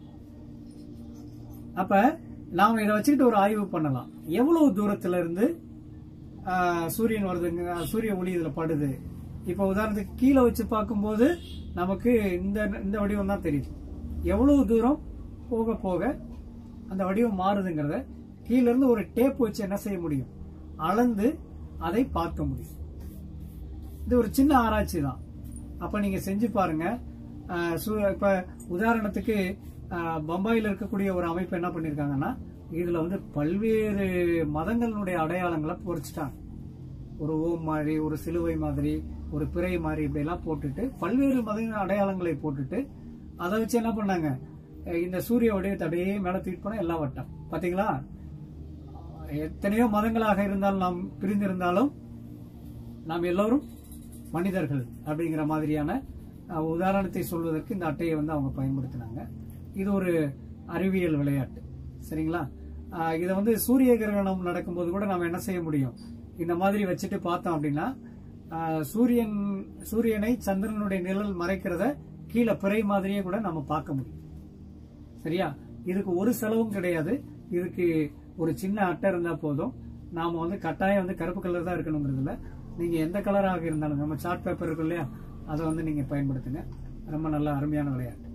அப்ப நாம இதை வச்சுக்கிட்டு ஒரு ஆய்வு பண்ணலாம் எவ்வளவு தூரத்துல இருந்து ஆஹ், சூரியன் வருதுங்க சூரிய ஒளி இதுல படுது இப்ப உதாரணத்துக்கு கீழே வச்சு பார்க்கும்போது நமக்கு இந்த இந்த வடிவம் தான் தெரியுது எவ்வளவு தூரம் போக போக அந்த வடிவம் மாறுதுங்கிறத கீழ இருந்து ஒரு டேப் வச்சு என்ன செய்ய முடியும் அளந்து அதை பார்க்க முடியும் இது ஒரு சின்ன ஆராய்ச்சி தான் அப்ப நீங்க செஞ்சு பாருங்க ஆஹ் சு- இப்ப உதாரணத்துக்கு ஆஹ் பம்பாயில இருக்கக்கூடிய ஒரு அமைப்பு என்ன பண்ணிருக்காங்கன்னா இதுல வந்து பல்வேறு மதங்களுடைய அடையாளங்களை பொறிச்சிட்டாங்க ஒரு ஓம் மாதிரி ஒரு சிலுவை மாதிரி ஒரு பிறை மாதிரி இப்படி எல்லாம் போட்டுட்டு பல்வேறு மத அடையாளங்களை போட்டுட்டு அதை வச்சு என்ன பண்ணாங்க அஹ் இந்த சூரிய வடிவத்தை அப்படியே மேல தூக்கிட்டு போனா எல்லா வட்டம் பாத்தீங்களா எத்தனையோ மதங்களாக இருந்தாலும் நாம் பிரிந்திருந்தாலும் நாம் எல்லோரும் மனிதர்கள் அப்படிங்கிற மாதிரியான அஹ், உதாரணத்தை சொல்வதற்கு இந்த அட்டையை வந்து அவங்க பயன்படுத்தினாங்க இது ஒரு அறிவியல் விளையாட்டு சரிங்களா அஹ், இதை வந்து சூரிய கிரகணம் நடக்கும்போது கூட நம்ம என்ன செய்ய முடியும் இந்த மாதிரி வச்சுட்டு பார்த்தோம் அப்படின்னா அஹ், சூரியன் சூரியனை சந்திரனுடைய நிழல் மறைக்கிறத கீழே பிறை மாதிரியே கூட நம்ம பார்க்க முடியும் சரியா இதுக்கு ஒரு செலவும் கிடையாது இதுக்கு ஒரு சின்ன அட்டை இருந்தா போதும் நாம வந்து கட்டாயம் வந்து கருப்பு கலர் தான் இருக்கணுங்கிறது இல்ல நீங்க எந்த கலராக இருந்தாலும் நம்ம சார்ட் பேப்பர் இருக்கு இல்லையா அதை வந்து நீங்க பயன்படுத்துங்க ரொம்ப நல்ல அருமையான விளையாட்டு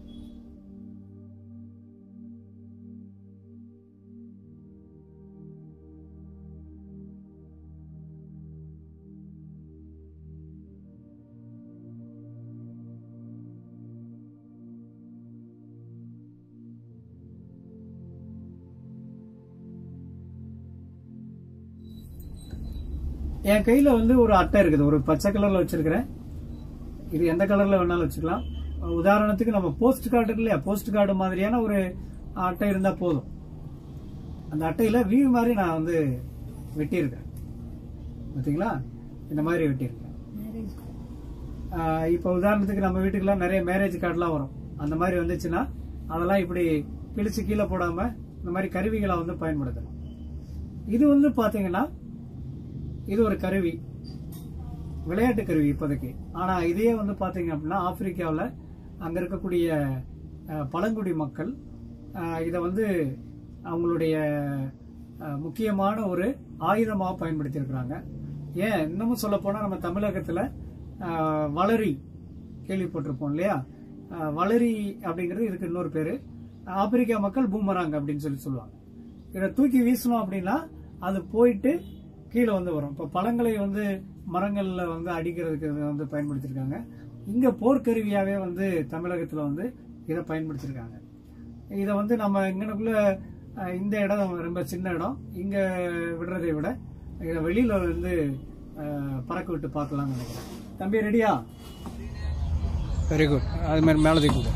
என் கையில வந்து ஒரு அட்டை இருக்குது ஒரு பச்சை கலர்ல வச்சிருக்கிறேன் இது எந்த கலர்ல வேணாலும் வச்சுக்கலாம் உதாரணத்துக்கு நம்ம போஸ்ட் கார்டு இருக்கு இல்லையா போஸ்ட் கார்டு மாதிரியான ஒரு அட்டை இருந்தா போதும் அந்த அட்டையில வியூ மாதிரி நான் வந்து வெட்டியிருக்கேன் பாத்தீங்களா இந்த மாதிரி வெட்டியிருக்கேன் ஆஹ் இப்போ உதாரணத்துக்கு நம்ம வீட்டுக்கெல்லாம் நிறைய மேரேஜ் கார்டுலாம் வரும் அந்த மாதிரி வந்துச்சுன்னா அதெல்லாம் இப்படி கிழிச்சு கீழே போடாம இந்த மாதிரி கருவிகளை வந்து பயன்படுத்தலாம் இது வந்து பாத்தீங்கன்னா இது ஒரு கருவி விளையாட்டு கருவி இப்போதைக்கு ஆனா இதே வந்து பாத்தீங்க அப்படின்னா ஆப்பிரிக்காவில் அங்க இருக்கக்கூடிய அஹ், பழங்குடி மக்கள் அஹ், இதை வந்து அவங்களுடைய அஹ், முக்கியமான ஒரு ஆயுதமாக பயன்படுத்தியிருக்கிறாங்க ஏன் இன்னமும் சொல்ல போனா நம்ம தமிழகத்துல அஹ், வளரி கேள்விப்பட்டிருப்போம் இல்லையா அஹ், வளரி அப்படிங்கிறது இதுக்கு இன்னொரு பேரு ஆப்பிரிக்கா மக்கள் பூமராங் அப்படின்னு சொல்லி சொல்லுவாங்க இதை தூக்கி வீசணும் அப்படின்னா அது போயிட்டு கீழே வந்து வரும் இப்போ பழங்களை வந்து மரங்கள்ல வந்து அடிக்கிறதுக்கு இதை வந்து பயன்படுத்தியிருக்காங்க இங்க போர்க்கருவியாவே வந்து தமிழகத்துல வந்து இதை பயன்படுத்தியிருக்காங்க இதை வந்து நம்ம இங்கனக்குள்ள அஹ், இந்த இடம் ரொம்ப சின்ன இடம் இங்க விடுறதை விட இதை வெளியில வந்து அஹ், பறக்க விட்டு பார்க்கலாம்னு நினைக்கிறேன் தம்பி ரெடியா வெரி குட் அது மாதிரி மேலே தூக்கி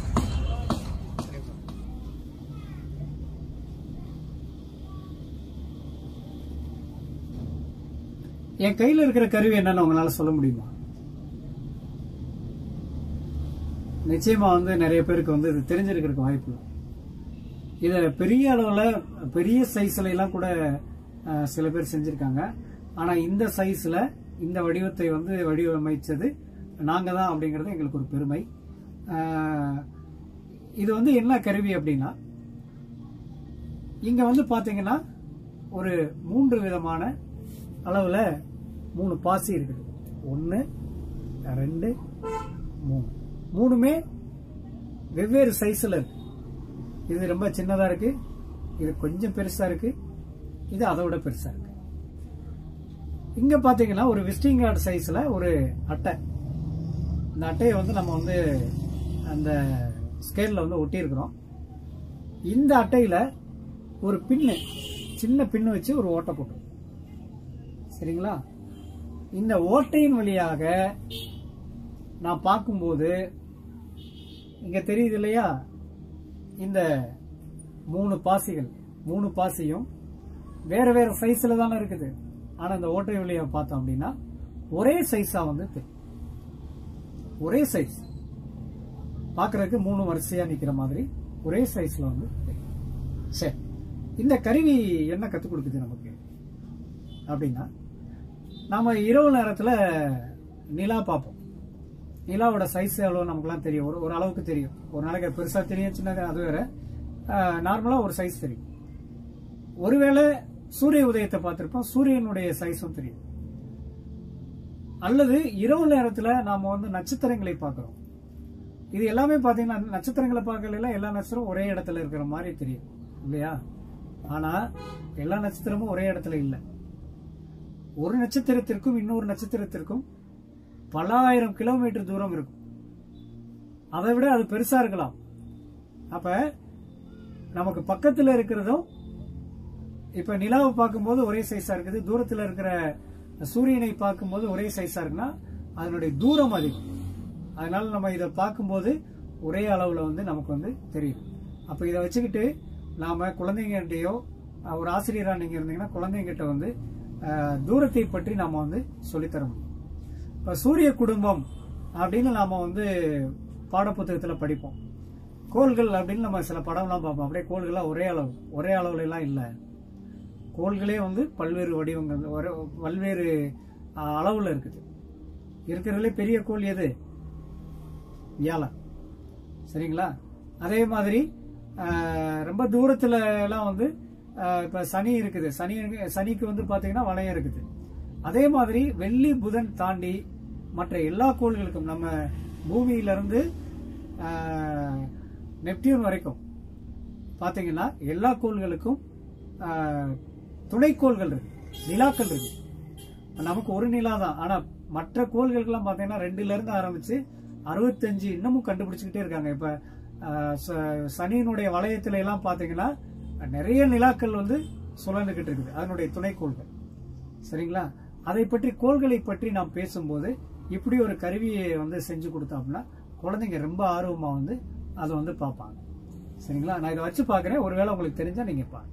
என் கையில இருக்கிற கருவி என்னன்னு உங்களால சொல்ல முடியுமா நிச்சயமா வந்து நிறைய பேருக்கு வந்து இது தெரிஞ்சிருக்கிறதுக்கு வாய்ப்பு இல்லை. இத பெரிய அளவுல பெரிய சைஸ்ல எல்லாம் கூட அஹ், சில பேர் செஞ்சிருக்காங்க ஆனா இந்த சைஸ்ல இந்த வடிவத்தை வந்து வடிவமைச்சது நாங்க தான் அப்படிங்கிறது எங்களுக்கு ஒரு பெருமை அஹ், இது வந்து என்ன கருவி அப்படின்னா இங்க வந்து பாத்தீங்கன்னா ஒரு மூன்று விதமான அளவுல மூணு பாசி இருக்குது ஒன்னு ரெண்டு மூணு மூணுமே வெவ்வேறு சைஸ்ல இருக்கு இது ரொம்ப சின்னதா இருக்கு இது கொஞ்சம் பெருசா இருக்கு இது அதை விட பெருசா இருக்கு இங்க பாத்தீங்கன்னா ஒரு விசிட்டிங் கார்டு சைஸ்ல ஒரு அட்டை இந்த அட்டையை வந்து நம்ம வந்து அந்த ஸ்கேல்ல வந்து ஒட்டி இருக்கிறோம் இந்த அட்டையில ஒரு பின்னு சின்ன பின்னு வச்சு ஒரு ஓட்டை போட்டு சரிங்களா இந்த ஓட்டையின் வழியாக நான் பார்க்கும்போது இங்க தெரியுது இல்லையா இந்த மூணு பாசிகள் மூணு பாசியும் வேற வேற சைஸ்ல தானே இருக்குது ஆனா இந்த ஓட்டை வழியா பார்த்தோம் அப்படின்னா ஒரே சைஸா வந்து தெரியும் ஒரே சைஸ் பார்க்கறதுக்கு மூணு வரிசையா நிக்கிற மாதிரி ஒரே சைஸ்ல வந்து தெரியும் சரி இந்த கருவி என்ன கத்துக் கொடுக்குது நமக்கு அப்படின்னா நாம இரவு நேரத்துல நிலா பார்ப்போம் நிலாவோட சைஸ் எவ்வளோ நமக்குலாம் தெரியும் ஒரு ஒரு அளவுக்கு தெரியும் ஒரு நாளைக்கு பெருசா தெரியும் சின்னது அது வேற நார்மலா ஒரு சைஸ் தெரியும் ஒருவேளை சூரிய உதயத்தை பார்த்திருப்போம் சூரியனுடைய சைஸும் தெரியும் அல்லது இரவு நேரத்துல நாம வந்து நட்சத்திரங்களை பார்க்கிறோம் இது எல்லாமே பாத்தீங்கன்னா நட்சத்திரங்களை பார்க்கல எல்லா நட்சத்திரம் ஒரே இடத்துல இருக்கிற மாதிரி தெரியும் இல்லையா ஆனா எல்லா நட்சத்திரமும் ஒரே இடத்துல இல்லை ஒரு நட்சத்திரத்திற்கும் இன்னொரு நட்சத்திரத்திற்கும் பல ஆயிரம் கிலோமீட்டர் தூரம் இருக்கும் அதை விட அது பெருசா இருக்கலாம் அப்ப நமக்கு பக்கத்துல இருக்கிறதும் இப்ப நிலாவை பார்க்கும்போது ஒரே சைஸா இருக்குது தூரத்துல இருக்கிற சூரியனை பார்க்கும்போது ஒரே சைஸா இருக்குன்னா அதனுடைய தூரம் அதிகம் அதனால நம்ம இதை பார்க்கும்போது ஒரே அளவுல வந்து நமக்கு வந்து தெரியும் அப்ப இதை வச்சுக்கிட்டு நாம குழந்தைங்ககிட்டயோ அஹ், ஒரு ஆசிரியரா நீங்க இருந்தீங்கன்னா குழந்தைங்கிட்ட வந்து அஹ், தூரத்தை பற்றி நாம வந்து சொல்லித்தர முடியும் இப்ப சூரிய குடும்பம் அப்படின்னு நாம வந்து பாடப்புத்தகத்துல படிப்போம் கோள்கள் அப்படின்னு நம்ம சில படம்லாம் பார்ப்போம் அப்படியே கோள்கள்லாம் ஒரே அளவு ஒரே அளவுல எல்லாம் இல்லை கோள்களே வந்து பல்வேறு வடிவங்கள் ஒரு- பல்வேறு அஹ், அளவுல இருக்குது இருக்கிறதுலே பெரிய கோள் எது வியாழன் சரிங்களா அதே மாதிரி அஹ், ரொம்ப தூரத்துல எல்லாம் வந்து அஹ், இப்ப சனி இருக்குது சனி சனிக்கு வந்து பாத்தீங்கன்னா வளையம் இருக்குது அதே மாதிரி வெள்ளி புதன் தாண்டி மற்ற எல்லா கோள்களுக்கும் நம்ம பூமியில இருந்து அஹ், நெப்டியூன் வரைக்கும் பாத்தீங்கன்னா எல்லா கோள்களுக்கும் ஆஹ், துணைக்கோள்கள் இருக்கு நிலாக்கள் இருக்கு நமக்கு ஒரு நிலா தான் ஆனா மற்ற கோள்களுக்கெல்லாம் பாத்தீங்கன்னா ரெண்டுல இருந்து ஆரம்பிச்சு அறுபத்தஞ்சு இன்னமும் கண்டுபிடிச்சுக்கிட்டே இருக்காங்க இப்ப ஆஹ், ச- சனியினுடைய வளையத்துல எல்லாம் பாத்தீங்கன்னா நிறைய நிலாக்கள் வந்து சுழந்துகிட்டு இருக்குது அதனுடைய துணைக்கோள்கள் சரிங்களா அதை பற்றி கோள்களை பற்றி நாம் பேசும்போது இப்படி ஒரு கருவியை வந்து செஞ்சு கொடுத்தோம் அப்படின்னா குழந்தைங்க ரொம்ப ஆர்வமா வந்து அதை வந்து பார்ப்பாங்க சரிங்களா நான் இதை வச்சு பார்க்கறேன் ஒருவேளை உங்களுக்கு தெரிஞ்சா நீங்க பாருங்க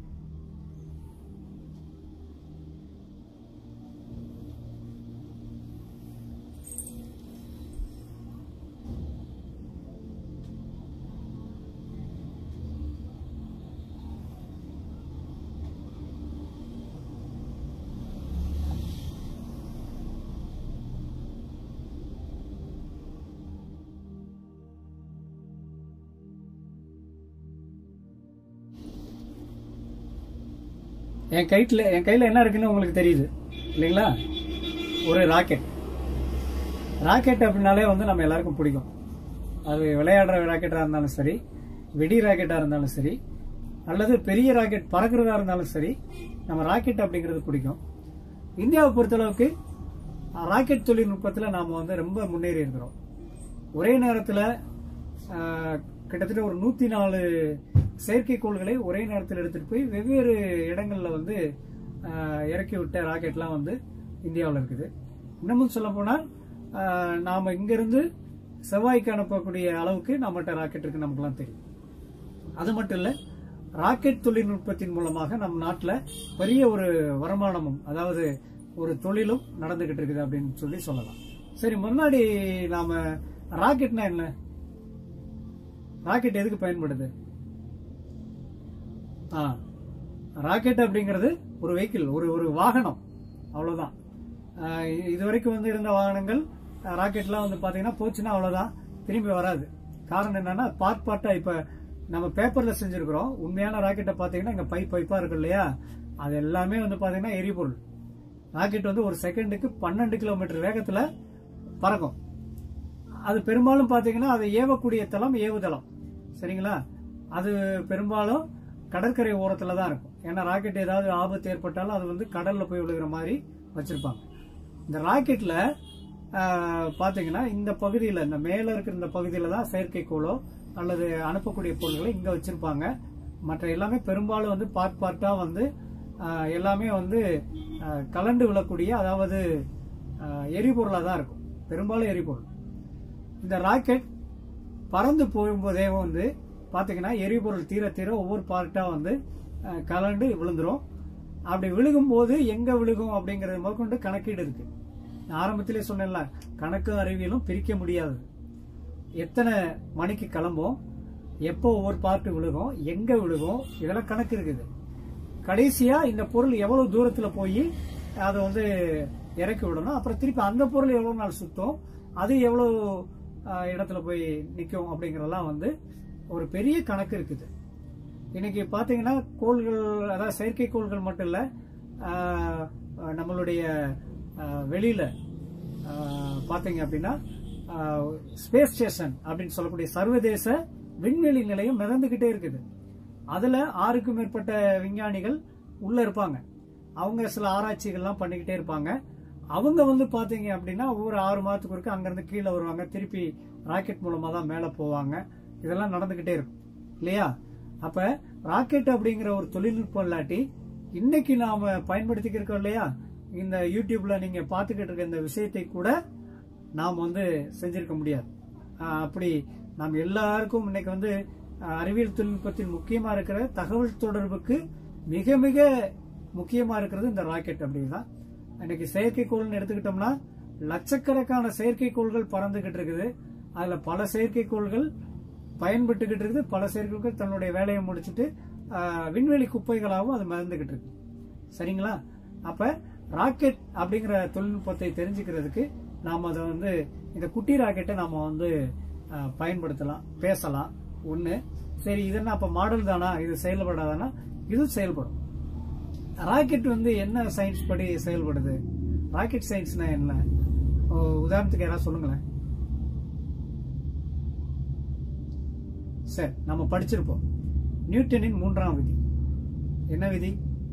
என் கைட்டில் என் கையில் என்ன இருக்குன்னு உங்களுக்கு தெரியுது இல்லைங்களா ஒரு ராக்கெட் ராக்கெட் அப்படின்னாலே வந்து நம்ம எல்லாருக்கும் பிடிக்கும் அது விளையாடுற ராக்கெட்டாக இருந்தாலும் சரி வெடி ராக்கெட்டாக இருந்தாலும் சரி அல்லது பெரிய ராக்கெட் பறக்கிறதா இருந்தாலும் சரி நம்ம ராக்கெட் அப்படிங்கிறது பிடிக்கும் இந்தியாவை பொறுத்தளவுக்கு ராக்கெட் தொழில்நுட்பத்தில் நாம் வந்து ரொம்ப முன்னேறி இருக்கிறோம் ஒரே நேரத்தில் கிட்டத்தட்ட ஒரு நூற்றி நாலு செயற்கைக்கோள்களை ஒரே நேரத்தில் எடுத்துகிட்டு போய் வெவ்வேறு இடங்களில் வந்து ஆஹ், இறக்கி விட்ட ராக்கெட்லாம் வந்து இந்தியாவில் இருக்குது இன்னமும் சொல்ல போனால் நாம் இங்கிருந்து செவ்வாய்க்கு அனுப்பக்கூடிய அளவுக்கு நம்மகிட்ட ராக்கெட் இருக்கு நமக்குலாம் தெரியும் அது மட்டும் இல்ல ராக்கெட் தொழில்நுட்பத்தின் மூலமாக நம் நாட்டில் பெரிய ஒரு வருமானமும் அதாவது ஒரு தொழிலும் நடந்துகிட்டு இருக்குது அப்படின்னு சொல்லி சொல்லலாம் சரி முன்னாடி நாம ராக்கெட்னா என்ன ராக்கெட் எதுக்கு பயன்படுது ஆ ராக்கெட் அப்படிங்கிறது ஒரு வெஹிக்கிள் ஒரு ஒரு வாகனம் அவ்வளவுதான் ஆஹ் இ- இது வரைக்கும் வந்து இருந்த வாகனங்கள் ஆஹ் ராக்கெட்லாம் வந்து பாத்தீங்கன்னா போச்சுன்னா அவ்வளவுதான் திரும்பி வராது காரணம் என்னன்னா பார்ட் பார்ட்டா இப்ப நம்ம பேப்பர்ல செஞ்சிருக்கிறோம் உண்மையான ராக்கெட்டை பாத்தீங்கன்னா இங்க பைப் பைப்பா இருக்கு இல்லையா அது எல்லாமே வந்து பாத்தீங்கன்னா எரிபொருள் ராக்கெட் வந்து ஒரு செகண்டுக்கு பன்னெண்டு கிலோமீட்டர் வேகத்துல பறக்கும் அது பெரும்பாலும் பாத்தீங்கன்னா அது ஏவக்கூடிய தளம் ஏவுதளம் சரிங்களா அது பெரும்பாலும் கடற்கரை ஓரத்துல தான் இருக்கும் ஏன்னா ராக்கெட் ஏதாவது ஆபத்து ஏற்பட்டாலும் அது வந்து கடல்ல போய் விழுகிற மாதிரி வச்சிருப்பாங்க இந்த ராக்கெட்ல ஆஹ், பாத்தீங்கன்னா இந்த பகுதியில இந்த மேல இருக்கிற இந்த பகுதியில தான் செயற்கைக்கோளோ அல்லது அனுப்பக்கூடிய பொருள்களை இங்க வச்சிருப்பாங்க மற்ற எல்லாமே பெரும்பாலும் வந்து பார்ட் பார்ட்டாக வந்து ஆஹ், எல்லாமே வந்து ஆஹ், கலண்டு விழக்கூடிய அதாவது எரிபொருளாக தான் இருக்கும் பெரும்பாலும் எரிபொருள் இந்த ராக்கெட் பறந்து போகும்போதே வந்து பார்த்தீங்கன்னா எரிபொருள் தீர தீர ஒவ்வொரு பார்ட்டாக வந்து அஹ், கலண்டு விழுந்துரும் அப்படி விழுகும்போது எங்கே விழுகும் அப்படிங்கிறது முதற்கொண்டு கணக்கீடு இருக்கு நான் ஆரம்பத்திலே சொன்னேன்ல கணக்கு அறிவியலும் பிரிக்க முடியாது எத்தனை மணிக்கு கிளம்பும் எப்போ ஒவ்வொரு பார்ட்டு விழுகும் எங்கே விழுகும் இதெல்லாம் கணக்கு இருக்குது கடைசியா இந்த பொருள் எவ்வளவு தூரத்துல போய் அதை வந்து இறக்கி விடணும் அப்புறம் திருப்பி அந்த பொருள் எவ்வளவு நாள் சுத்தும் அது எவ்வளவு ஆஹ், இடத்துல போய் நிற்கும் அப்படிங்கறதெல்லாம் வந்து ஒரு பெரிய கணக்கு இருக்குது இன்னைக்கு பாத்தீங்கன்னா கோள்கள் அதாவது செயற்கைக்கோள்கள் மட்டும் இல்ல ஆஹ், நம்மளுடைய ஆஹ், வெளியில ஆஹ், பாத்தீங்க அப்படின்னா ஸ்பேஸ் ஸ்டேஷன் அப்படின்னு சொல்லக்கூடிய சர்வதேச விண்வெளி நிலையம் மிதந்துகிட்டே இருக்குது அதுல ஆறுக்கும் மேற்பட்ட விஞ்ஞானிகள் உள்ள இருப்பாங்க அவங்க சில ஆராய்ச்சிகள்லாம் பண்ணிக்கிட்டே இருப்பாங்க அவங்க வந்து பாத்தீங்க அப்படின்னா ஒவ்வொரு ஆறு மாதத்துக்கு ஒருக்க அங்கிருந்து கீழே வருவாங்க திருப்பி ராக்கெட் மூலமா தான் மேலே போவாங்க இதெல்லாம் நடந்துகிட்டே இருக்கும் இல்லையா அப்ப ராக்கெட் அப்படிங்கிற ஒரு தொழில்நுட்பம் இல்லாட்டி இன்னைக்கு நாம பயன்படுத்திக்கிட்டு இருக்கோம் இல்லையா இந்த யூடியூப்ல நீங்க பாத்துக்கிட்டு இருக்க இந்த விஷயத்தை கூட நாம் வந்து செஞ்சிருக்க முடியாது ஆஹ் அப்படி நாம் எல்லாருக்கும் இன்னைக்கு வந்து ஆஹ் அறிவியல் தொழில்நுட்பத்தில் முக்கியமா இருக்கிற தகவல் தொடர்புக்கு மிக மிக முக்கியமா இருக்கிறது இந்த ராக்கெட் அப்படிதான் இன்னைக்கு செயற்கைக்கோள்னு எடுத்துக்கிட்டோம்னா லட்சக்கணக்கான செயற்கைக்கோள்கள் பறந்துகிட்டு இருக்குது அதுல பல செயற்கைக்கோள்கள் பயன்பட்டுக்கிட்டு இருக்குது பல செயற்கைக்கோள்கள் தன்னுடைய வேலையை முடிச்சுட்டு ஆஹ் விண்வெளி குப்பைகளாகவும் அது மறந்துகிட்டு இருக்கு சரிங்களா அப்ப ராக்கெட் அப்படிங்கிற தொழில்நுட்பத்தை தெரிஞ்சுக்கிறதுக்கு நாம் அதை வந்து இந்த குட்டி ராக்கெட்டை நாம வந்து அஹ், பயன்படுத்தலாம் பேசலாம் ஒன்று சரி இது என்ன அப்போ மாடல் தானா இது செயல்படாதானா இது செயல்படும் ராக்கெட் வந்து என்ன சயின்ஸ் படி செயல்படுது ராக்கெட் சயின்ஸ்னா என்ன ஓ, உதாரணத்துக்கு யாராவது சொல்லுங்களேன் சரி நம்ம படிச்சிருப்போம் நியூட்டனின் மூன்றாம் விதி என்ன விதி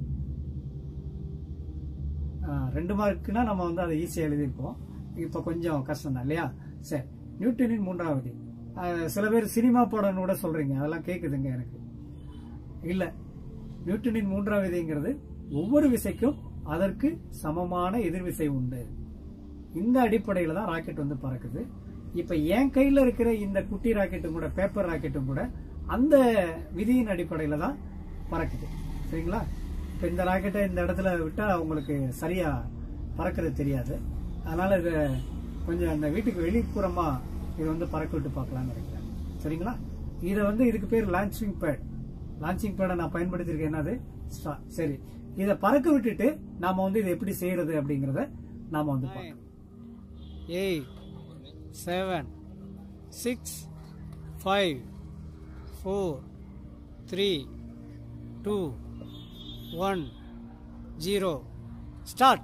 ஆ, ரெண்டு மார்க்குனா நம்ம வந்து அதை ஈஸியாக எழுதியிருப்போம் இப்போ கொஞ்சம் கஷ்டம் தான் இல்லையா சரி நியூட்டனின் மூன்றாம் விதி ஆ, சில பேர் சினிமா படம்னு கூட சொல்றீங்க அதெல்லாம் கேட்குதுங்க எனக்கு இல்லை நியூட்டனின் மூன்றாம் விதிங்கிறது ஒவ்வொரு விசைக்கும் அதற்கு சமமான எதிர்விசை உண்டு இந்த அடிப்படையில் தான் ராக்கெட் வந்து பறக்குது இப்போ என் கையில் இருக்கிற இந்த குட்டி ராக்கெட்டும் கூட பேப்பர் ராக்கெட்டும் கூட அந்த விதியின் அடிப்படையில் தான் பறக்குது சரிங்களா இப்போ இந்த ராக்கெட்டை இந்த இடத்துல விட்டால் உங்களுக்கு சரியா பறக்கிறது தெரியாது அதனால இதை கொஞ்சம் அந்த வீட்டுக்கு வெளிப்புறமா இதை வந்து பறக்க விட்டு பார்க்கலாம்னு நினைக்கிறேன் சரிங்களா இதை வந்து இதுக்கு பேர் லான்ச்சிங் பேட் லான்ச்சிங் பேடை நான் பயன்படுத்தியிருக்கேன் என்னது ஸ்ட்ரா சரி இதை பறக்க விட்டுட்டு நாம வந்து இதை எப்படி செய்யறது அப்படிங்கிறத நாம வந்து பார்க்கலாம் eight seven six five four three two one zero start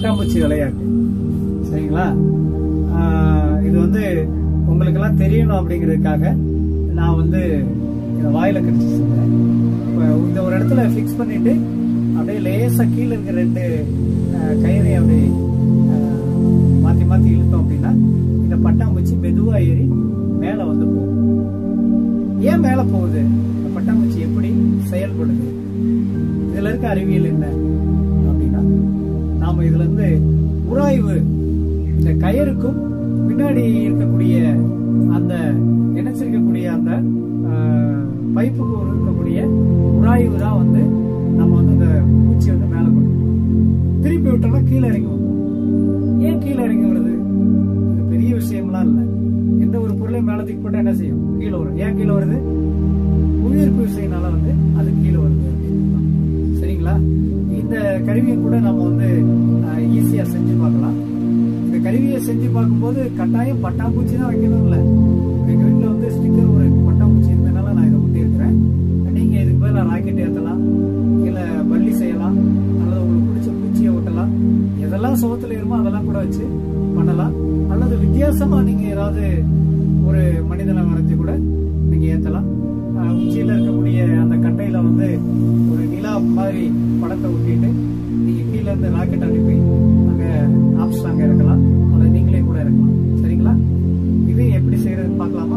பட்டாம்பூச்சி விளையாட்டு சரிங்களா ஆஹ் இது வந்து உங்களுக்கெல்லாம் தெரியணும் அப்படிங்கிறதுக்காக நான் வந்து இதை வாயில கடிச்சு சொல்றேன் இப்போ இந்த ஒரு இடத்துல ஃபிக்ஸ் பண்ணிட்டு அப்படியே லேசா கீழே இருக்கிற ரெண்டு ஆஹ், கயிறை அப்படி ஆஹ், மாத்தி மாத்தி இழுத்தோம் அப்படின்னா இந்த பட்டாம்பூச்சி மெதுவா ஏறி மேல வந்து போகும் ஏன் மேல போகுது இந்த பட்டாம்பூச்சி எப்படி செயல்படுது இதுல இருக்க அறிவியல் என்ன அப்படின்னா நாம இதுல இருந்து உராய்வு இந்த கயருக்கும் பின்னாடி இருக்கக்கூடிய அந்த இணைச்சிருக்கக்கூடிய அந்த ஆஹ், பைப்புக்கு ஒரு இருக்கக்கூடிய உராய்வு தான் வந்து நம்ம வந்து இந்த பூச்சி வந்து மேல கொண்டு போகும். திருப்பி விட்டோம்னா கீழே இறங்கி வரும் ஏன் கீழே இறங்கி வருது இது பெரிய விஷயம்லாம் இல்லை எந்த ஒரு பொருளையும் மேல தூக்கி போட்டா என்ன செய்யும் கீழே வரும் ஏன் கீழே வருது புவியீர்ப்பு விசையினால வந்து அது கீழே வருது அப்படின்னுதான். சரிங்களா இந்த கருவியை கூட நம்ம வந்து ஈஸியா செஞ்சு பார்க்கலாம் இந்த கருவியை செஞ்சு பார்க்கும்போது கட்டாயம் பட்டாம்பூச்சி தான் வைக்கணும் இல்லை எங்க வீட்டுல வந்து ஸ்டிக்கர் ஒரு பட்டாம்பூச்சி இருந்தனால நான் இதை ஒட்டியிருக்கிறேன் நீங்க இதுக்கு பதிலா ராக்கெட் ஏத்தலாம் இல்ல பள்ளி செய்யலாம் அல்லது உங்களுக்கு பிடிச்ச பூச்சியை ஒட்டலாம் எதெல்லாம் சுகத்துல இருமோ அதெல்லாம் கூட வச்சு பண்ணலாம் அல்லது வித்தியாசமா நீங்க ஏதாவது ஒரு மனிதனை வரைஞ்சு கூட நீங்க ஏத்தலாம் அஹ் உச்சியில இருக்கக்கூடிய அந்த கட்டையில வந்து ஒரு நிலா மாதிரி படத்தை ஒட்டிட்டு நீங்க கீழ இருந்து ராக்கெட் அனுப்பி அங்க ஆப்ஸ்டாங்க இறக்கலாம் அல்லது நீங்களே கூட இறக்கலாம் சரிங்களா இது எப்படி செய்யறதுன்னு பார்க்கலாமா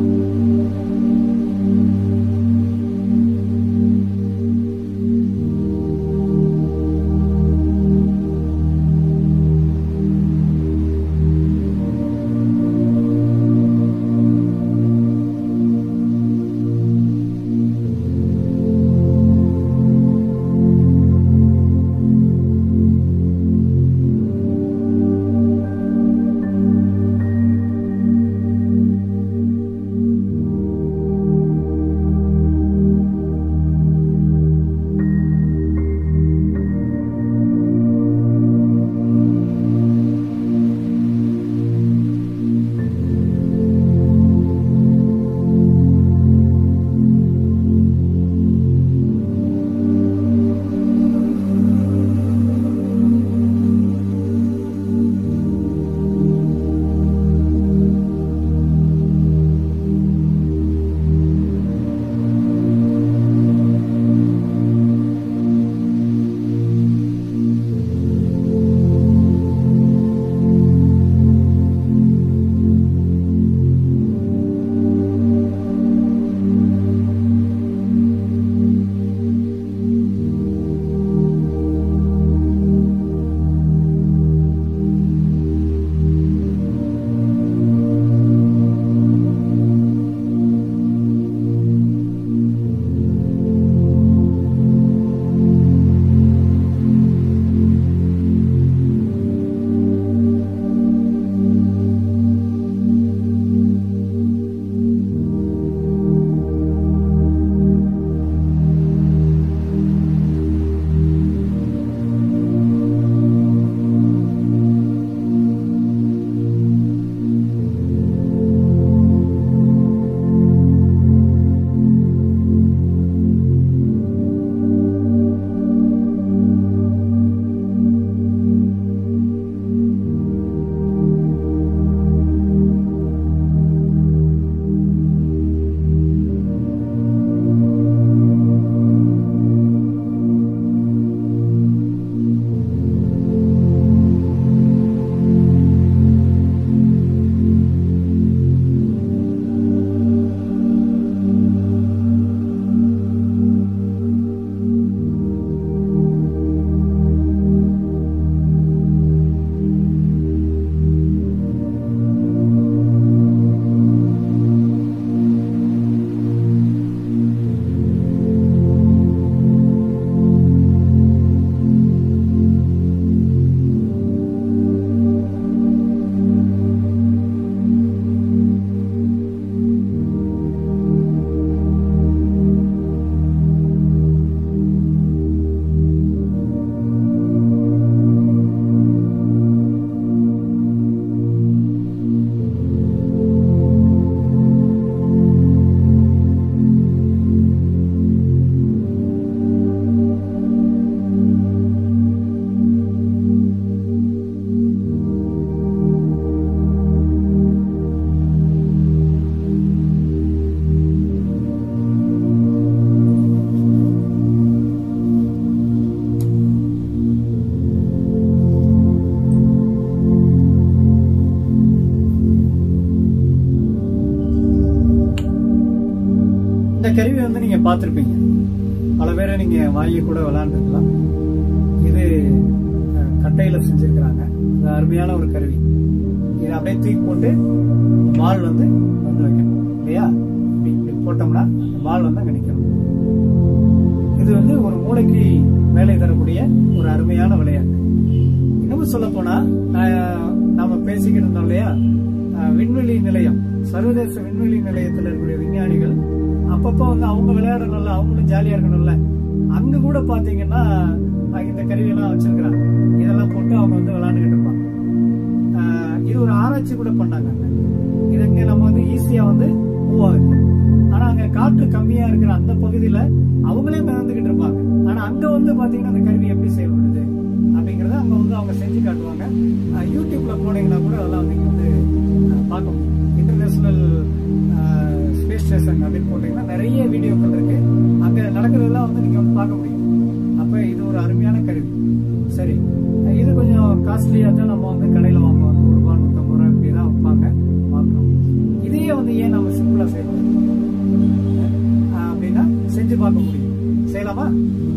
கருவி வந்து நீங்க பார்த்திருப்பீங்க பல பேரை நீங்க வாங்கி கூட விளையாண்டுருக்கலாம் இது அஹ், கட்டையில செஞ்சிருக்கிறாங்க இது அருமையான ஒரு கருவி இதை அப்படியே தூக்கி போட்டு பால் வந்து வந்து வைக்கணும் இல்லையா இப்படி இப்படி போட்டோம்னா பால் வந்து அங்க நிக்கணும் இது வந்து ஒரு மூளைக்கு வேலை தரக்கூடிய ஒரு அருமையான விளையாட்டு இன்னமும் சொல்ல போனா நாம பேசிக்கிட்டு இருந்தோம் இல்லையா அஹ், விண்வெளி நிலையம் சர்வதேச விண்வெளி நிலையத்தில் இருக்கக்கூடிய விஞ்ஞானிகள் அப்பப்போ வந்து அவங்க விளையாடணும்ல அவங்களும் ஜாலியா இருக்கணும்ல அங்க கூட பாத்தீங்கன்னா அஹ், இந்த கருவியெல்லாம் வச்சிருக்கிறாங்க இதெல்லாம் போட்டு அவங்க வந்து விளையாண்டுக்கிட்டு இருப்பாங்க அஹ், இது ஒரு ஆராய்ச்சி கூட பண்ணாங்க அங்க. இது இங்க நம்ம வந்து ஈஸியா வந்து மூவ் ஆகுது ஆனா அங்க காற்று கம்மியா இருக்கிற அந்த பகுதியில அவங்களே மிதந்துகிட்டு இருப்பாங்க ஆனா அங்க வந்து பாத்தீங்கன்னா அந்த கருவி எப்படி செயல்படுது அப்படிங்கறத அங்க வந்து அவங்க செஞ்சு காட்டுவாங்க அஹ் யூடியூப்ல போனீங்கன்னா கூட அதெல்லாம் வந்து நீங்க வந்து அஹ், பார்க்க முடியும் இன்டர்நேஷனல் ஸ்பேஸ் ஸ்டேஷன் அப்படின்னு போட்டீங்கன்னா நிறைய வீடியோக்கள் இருக்கு அங்க நடக்கிறதெல்லாம் வந்து நீங்க வந்து பார்க்க முடியும் அப்ப இது ஒரு அருமையான கருவி சரி அஹ், இது கொஞ்சம் காஸ்ட்லியா தான் நம்ம வந்து கடையில வாங்குவோம் நூறு ரூபாய் நூத்தம்பது ரூபாய் இப்படி தான் வைப்பாங்க வாங்குறோம் இதையே வந்து ஏன் நம்ம சிம்பிளா செய்யணும் அஹ், அப்படின்னா செஞ்சு பார்க்க முடியும் செய்யலாமா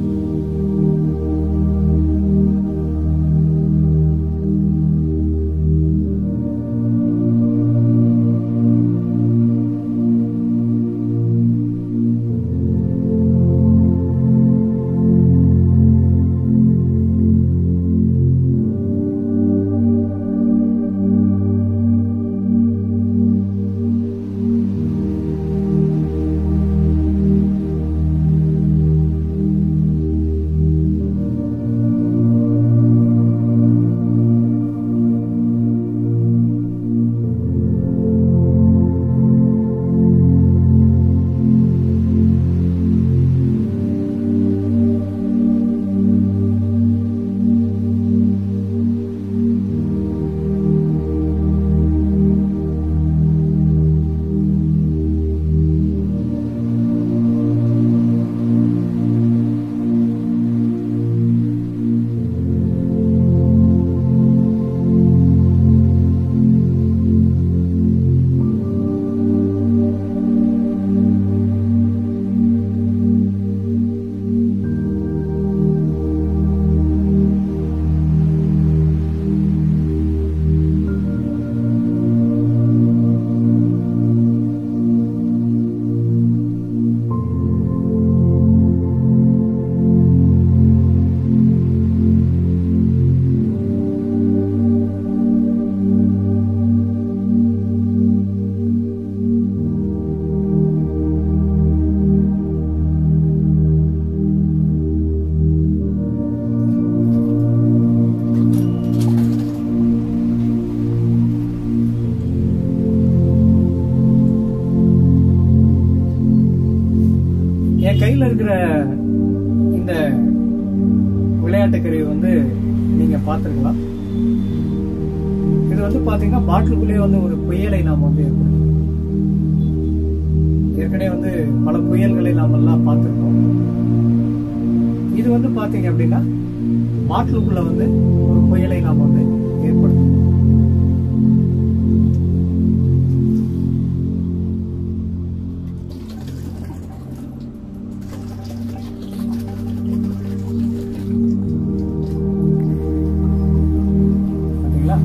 என் கையில இருக்கிற இந்த விளையாட்டு கருவி வந்து நீங்க பார்த்திருக்கலாம் இது வந்து பாத்தீங்கன்னா பாட்டிலுக்குள்ளேயே வந்து ஒரு புயலை நாம் வந்து ஏற்படுத்தும் ஏற்கனவே வந்து பல புயல்களை நாம் எல்லாம் பார்த்திருக்கோம் இது வந்து பாத்தீங்க அப்படின்னா பாட்டிலுக்குள்ள வந்து ஒரு புயலை நாம் வந்து ஏற்படுத்தும் பாத்தீங்களா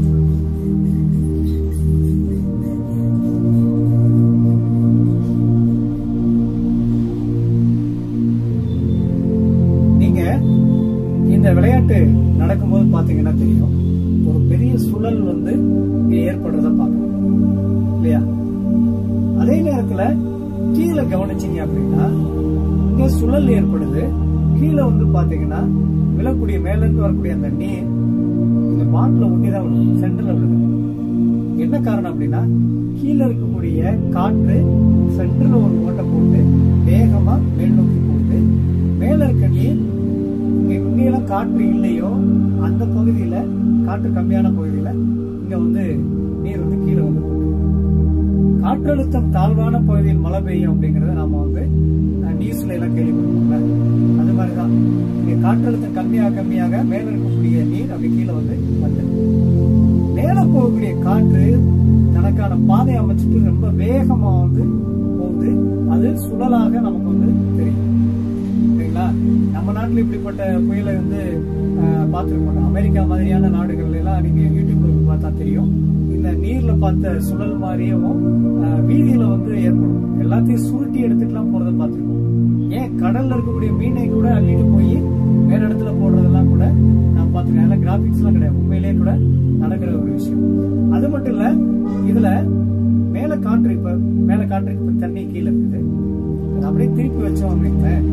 நீங்க இந்த விளையாட்டு நடக்கும்போது பாத்தீங்கன்னா தெரியும் ஒரு பெரிய சுழல் வந்து இங்க ஏற்படுறத பார்க்கணும் இல்லையா அதே நேரத்துல கீழே கவனிச்சீங்க அப்படின்னா இங்க சுழல் ஏற்படுது கீழே வந்து பாத்தீங்கன்னா விழக்கூடிய மேல இருந்து வரக்கூடிய அந்த நீர் இந்த பாட்டில ஒட்டிதான் விழும் சென்டர்ல விழுது என்ன காரணம் அப்படின்னா கீழே இருக்கக்கூடிய காற்று சென்டர்ல ஒரு ஓட்டை போட்டு வேகமா மேல் நோக்கி போகுது மேல இருக்க நீர் இங்க எங்கெல்லாம் காற்று இல்லையோ அந்த பகுதியில காற்று கம்மியான பகுதியில இங்க வந்து நீர் வந்து கீழே வந்து கொட்டுது. காற்றழுத்தம் தாழ்வான பகுதியில் மழை பெய்யும் அப்படிங்கறத நாம வந்து அஹ், நியூஸ்ல எல்லாம் கேள்விப்பட்டிருக்கோம்ல அது மாதிரிதான் இங்க காற்றழுத்தம் கம்மியாக கம்மியாக மேல இருக்கக்கூடிய நீர் அப்படி கீழே வந்து வந்து மேல போகக்கூடிய காற்று தனக்கு தனக்கான பாதை அமைச்சிட்டு ரொம்ப வேகமா வந்து போகுது அது சுழலாக நமக்கு வந்து தெரியும் சரிங்களா நம்ம நாட்டுல இப்படிப்பட்ட புயலை வந்து பார்த்துருக்க மாட்டோம் அமெரிக்கா மாதிரியான நாடுகள்ல எல்லாம் நீங்க யூடியூப்ல போய் பார்த்தா தெரியும் இந்த நீர்ல பார்த்த சுழல் மாதிரியும் அஹ், வீதியில வந்து ஏற்படும் எல்லாத்தையும் சுருட்டி எடுத்துட்டுலாம் போறத பார்த்துருக்கோம் ஏன் கடல்ல இருக்கக்கூடிய மீனை கூட அள்ளிட்டு போய் வேற இடத்துல போடுறதெல்லாம் கூட நான் பார்த்துருக்கேன் அதெல்லாம் கிராபிக்ஸ் எல்லாம் கிடையாது உண்மையிலேயே கூட நடக்கிற ஒரு விஷயம் அது மட்டும் இல்ல இதுல மேல காற்று இப்ப மேல காற்று இப்ப தண்ணி கீழே இருக்குது அதை அப்படியே திருப்பி வச்சோம் அப்படிங்களேன்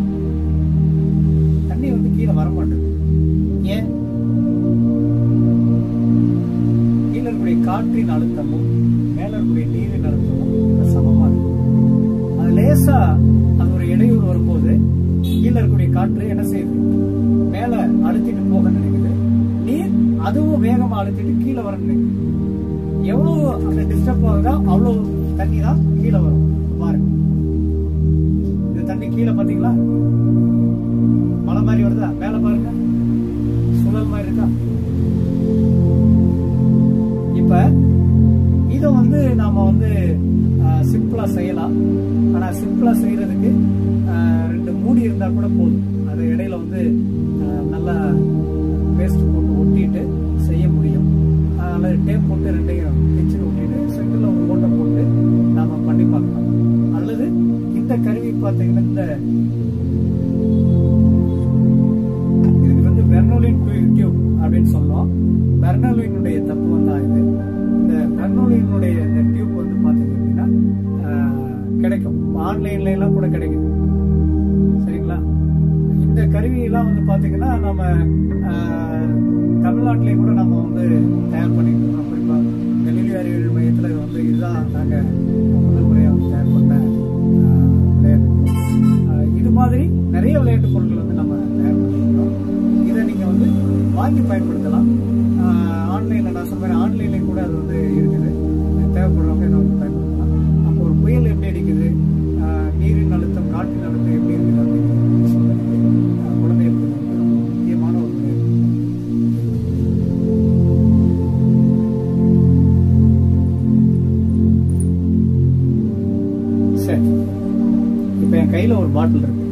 தண்ணி வந்து கீழே வர மாட்டேங்குது ஏன் கீழே இருக்கக்கூடிய காற்றின் அழுத்தமும் மேல இருக்கக்கூடிய நீரின் அழுத்தமும் சமமா இருக்கு அது லேசா அது ஒரு இடையூறு வரும்போது கீழே இருக்கக்கூடிய காற்று என்ன செய்யுது மேல அழுத்திட்டு போக நினைக்குது நீர் அதுவும் வேகமா அழுத்திட்டு கீழே வர நினைக்குது எவ்வளவு அந்த டிஸ்டர்ப் ஆகுதோ அவ்வளவு தண்ணி தான் கீழே வரும் பாருங்க இந்த தண்ணி கீழே பாத்தீங்களா மலை மாதிரி வருதா மேல பாருங்க சுழல் மாதிரி இருக்கா இப்ப இத வந்து நாம வந்து சிம்பிளா செய்யலாம் ஆனா சிம்பிளா செய்யறதுக்கு ஆஹ், ரெண்டு மூடி இருந்தா கூட போதும் அது இடையில வந்து ஆஹ், நல்லா பேஸ்ட் போட்டு ஒட்டிட்டு செய்ய முடியும் அதனால டேப் போட்டு ரெண்டையும் பிச்சுட்டு ஒட்டிட்டு சென்டர்ல ஒரு ஓட்டை போட்டு நாம பண்ணி பார்க்கலாம் அல்லது இந்த கருவி பார்த்தீங்கன்னா இந்த இதுக்கு வந்து பெர்னோலின் டியூப் அப்படின்னு சொல்லுவோம் பெர்னோலினுடைய தத்துவம் தான் இது இந்த பெர்னோலினுடைய இந்த டியூப் வந்து பாத்தீங்க அப்படின்னா ஆஹ், கிடைக்கும் ஆன்லைன்ல எல்லாம் கூட கிடைக்குது சரிங்களா இந்த கருவியெல்லாம் வந்து பாத்தீங்கன்னா நம்ம ஆஹ், தமிழ்நாட்டிலேயே கூட நம்ம வந்து தயார் பண்ணிட்டு இருக்கோம் குறிப்பா கலிலி அறிவியல் மையத்துல இது வந்து இதுதான் நாங்க முதல் முறையா வந்து தயார் பண்ண ஆஹ், விளையாட்டு பொருள். ஆஹ், இது மாதிரி நிறைய விளையாட்டு பொருட்கள் வந்து நம்ம தயார் பண்ணிருக்கோம் இதை நீங்க வந்து வாங்கி பயன்படுத்தலாம் ஆன்லைன்ல நான் சொன்ன ஆன்லைன்லயும் கூட அது வந்து இருக்குது தேவைப்படுறவங்க இதை வந்து பயன்படுத்தலாம் அப்போ ஒரு புயல் எப்படி அடிக்குது ஆஹ் நீரின் அழுத்தம் காற்றின் அழுத்தம் எப்படி இருக்குது அப்படின்னு சொல்றதுக்கு ஆஹ் குழந்தைகளுக்கு இது வந்து ரொம்ப முக்கியமான ஒரு விளையாட்டு. சரி இப்போ என் கையில ஒரு பாட்டில் இருக்கு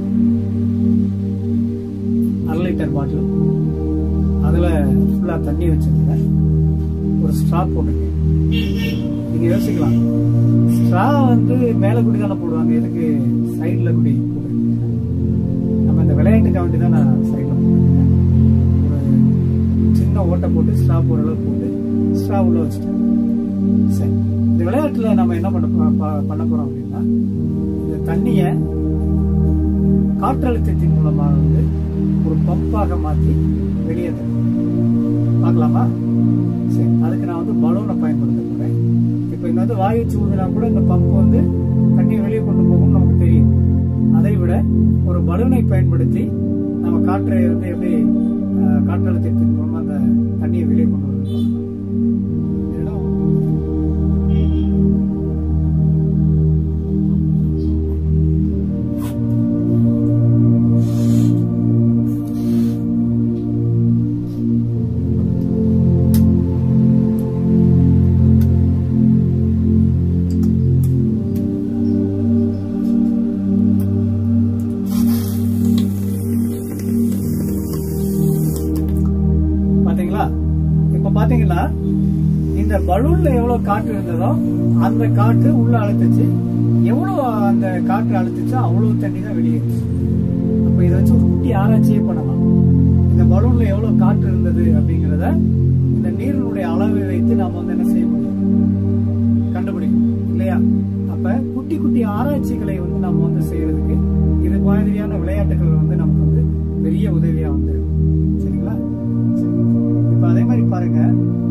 அரை லிட்டர் பாட்டில் அதுல ஃபுல்லா தண்ணி வச்சிருக்கேன் ஒரு ஸ்ட்ரா போட்டிருக்கேன் நீங்க யோசிக்கலாம் ஸ்ட்ரா வந்து மேல குடி தானே போடுவாங்க எதுக்கு சைடுல குடி போட்டிருக்கீங்க நம்ம இந்த விளையாட்டுக்கு வேண்டி தான் நான் சைடுல போட்டிருக்கேன் ஒரு சின்ன ஓட்டை போட்டு ஸ்ட்ரா போடுற அளவுக்கு போட்டு ஸ்ட்ரா உள்ள வச்சுட்டேன் சரி இந்த விளையாட்டுல நம்ம என்ன பண்ண போ- ப- பண்ண போறோம் அப்படின்னா இந்த தண்ணிய காற்றழுத்தத்தின் மூலமாக வந்து ஒரு பம்பாக மாற்றி வெளியேற்றணும் பார்க்கலாமா சரி அதுக்கு நான் வந்து பலூனை பயன்படுத்த போறேன் இப்போ இந்த வந்து வாயு சூழ்நிலை கூட இந்த பம்ப் வந்து தண்ணியை வெளியே கொண்டு போகும்னு நமக்கு தெரியும் அதை விட ஒரு பலூனை பயன்படுத்தி நம்ம காற்றை வந்து எப்படி அஹ், காற்றழுத்தத்தின் மூலமா அந்த தண்ணியை வெளியே கொண்டு வருது இடம் பாத்தீங்களா இப்ப பாத்தீங்கன்னா இந்த பலூன்ல எவ்வளவு காற்று இருந்ததோ அந்த காற்று உள்ள அழுத்துச்சு எவ்வளவு அந்த காற்று அழுத்துச்சோ அவ்வளவு தண்ணி தான் வெளியேறுச்சு அப்ப இதை வச்சு ஒரு குட்டி ஆராய்ச்சியே பண்ணலாம் இந்த பலூன்ல எவ்வளவு காற்று இருந்தது அப்படிங்கறத இந்த நீரினுடைய அளவை வைத்து நாம வந்து என்ன செய்ய முடியும் கண்டுபிடிக்கும் இல்லையா அப்ப குட்டி குட்டி ஆராய்ச்சிகளை வந்து நம்ம வந்து செய்யறதுக்கு இது மாதிரியான விளையாட்டுகள் வந்து நமக்கு வந்து பெரிய உதவியா வந்து இருக்கும். சரிங்களா சரி. இப்ப அதே மாதிரி பாருங்க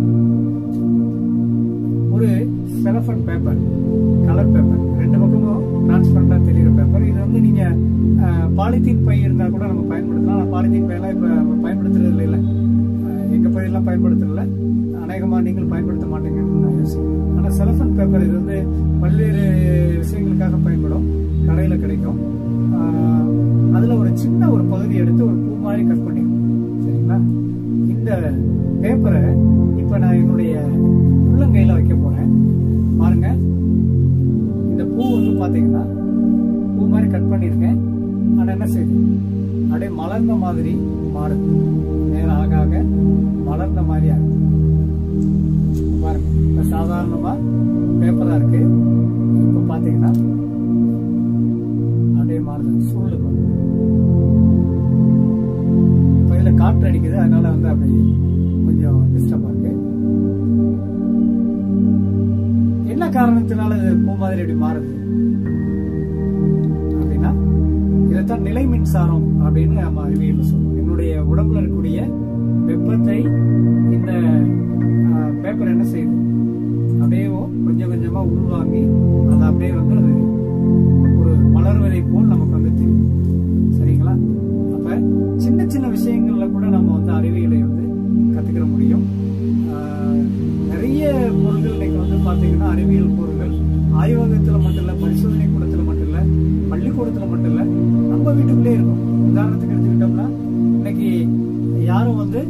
ஒரு செலஃபன் பேப்பர் கலர் பேப்பர் ரெண்டு பக்கமும் டிரான்ஸ்பரண்டா தெரியுற பேப்பர் இது வந்து நீங்க பாலித்தீன் பை இருந்தா கூட நம்ம பயன்படுத்தலாம் ஆனா பாலித்தீன் பையெல்லாம் இப்ப நம்ம பயன்படுத்துறது இல்லை அஹ், எங்க பையெல்லாம் பயன்படுத்துறதுல அநேகமா நீங்கள் பயன்படுத்த மாட்டீங்கன்னு நான் யோசிக்கிறேன் ஆனா செலஃபன் பேப்பர் இது வந்து பல்வேறு விஷயங்களுக்காக பயன்படும் கடையில கிடைக்கும் ஆஹ், அதுல ஒரு சின்ன ஒரு பகுதி எடுத்து ஒரு பூ மாதிரி கட் பண்ணிக்கணும் சரிங்களா இந்த பேப்பரை இப்ப நான் என்னுடைய உள்ளங்கையில வைக்க போறேன் பாருங்க இந்த பூ வந்து பாத்தீங்கன்னா பூ மாதிரி கட் பண்ணியிருக்கேன் ஆனா என்ன செய்யுது அப்படியே மலர்ந்த மாதிரி மாறுது நேரம் ஆக ஆக மலர்ந்த மாதிரி ஆகுது பாருங்க இப்ப சாதாரணமா பேப்பரா இருக்கு இப்ப பாத்தீங்கன்னா அப்படியே மாறுது சூழல் பாருங்க இப்ப இதுல காற்று அடிக்குது அதனால வந்து அப்படி கொஞ்சம் டிஸ்டர்பா இருக்கு என்ன காரணத்தினால இது பூ மாதிரி இப்படி மாறுது அப்படின்னா இதைத்தான் நிலை மின்சாரம் அப்படின்னு நம்ம அறிவியல் சொல்லுவோம் என்னுடைய உடம்புல இருக்கக்கூடிய வெப்பத்தை இந்த பேப்பர் என்ன செய்யுது அப்படியே கொஞ்சம் கொஞ்சமா உள்வாங்கி அதை அப்படியே வந்து அது ஒரு மலர்வதை போல் நமக்கு வந்து தெரியும் சரிங்களா அப்ப சின்ன சின்ன விஷயங்கள்ல கூட நம்ம வந்து அறிவியலை வந்து கத்துக்கிற முடியும் ஆஹ், நிறைய பொருள்கள் இன்னைக்கு வந்து பாத்தீங்கன்னா அறிவியல் பொருள்கள் ஆய்வகத்துல மட்டும் இல்ல பரிசோதனை கூடத்துல மட்டும் இல்ல பள்ளிக்கூடத்துல மட்டும் இல்ல நம்ம வீட்டுக்குள்ளே இருக்கும் உதாரணத்துக்கு எடுத்துக்கிட்டோம்னா இன்னைக்கு யாரும் வந்து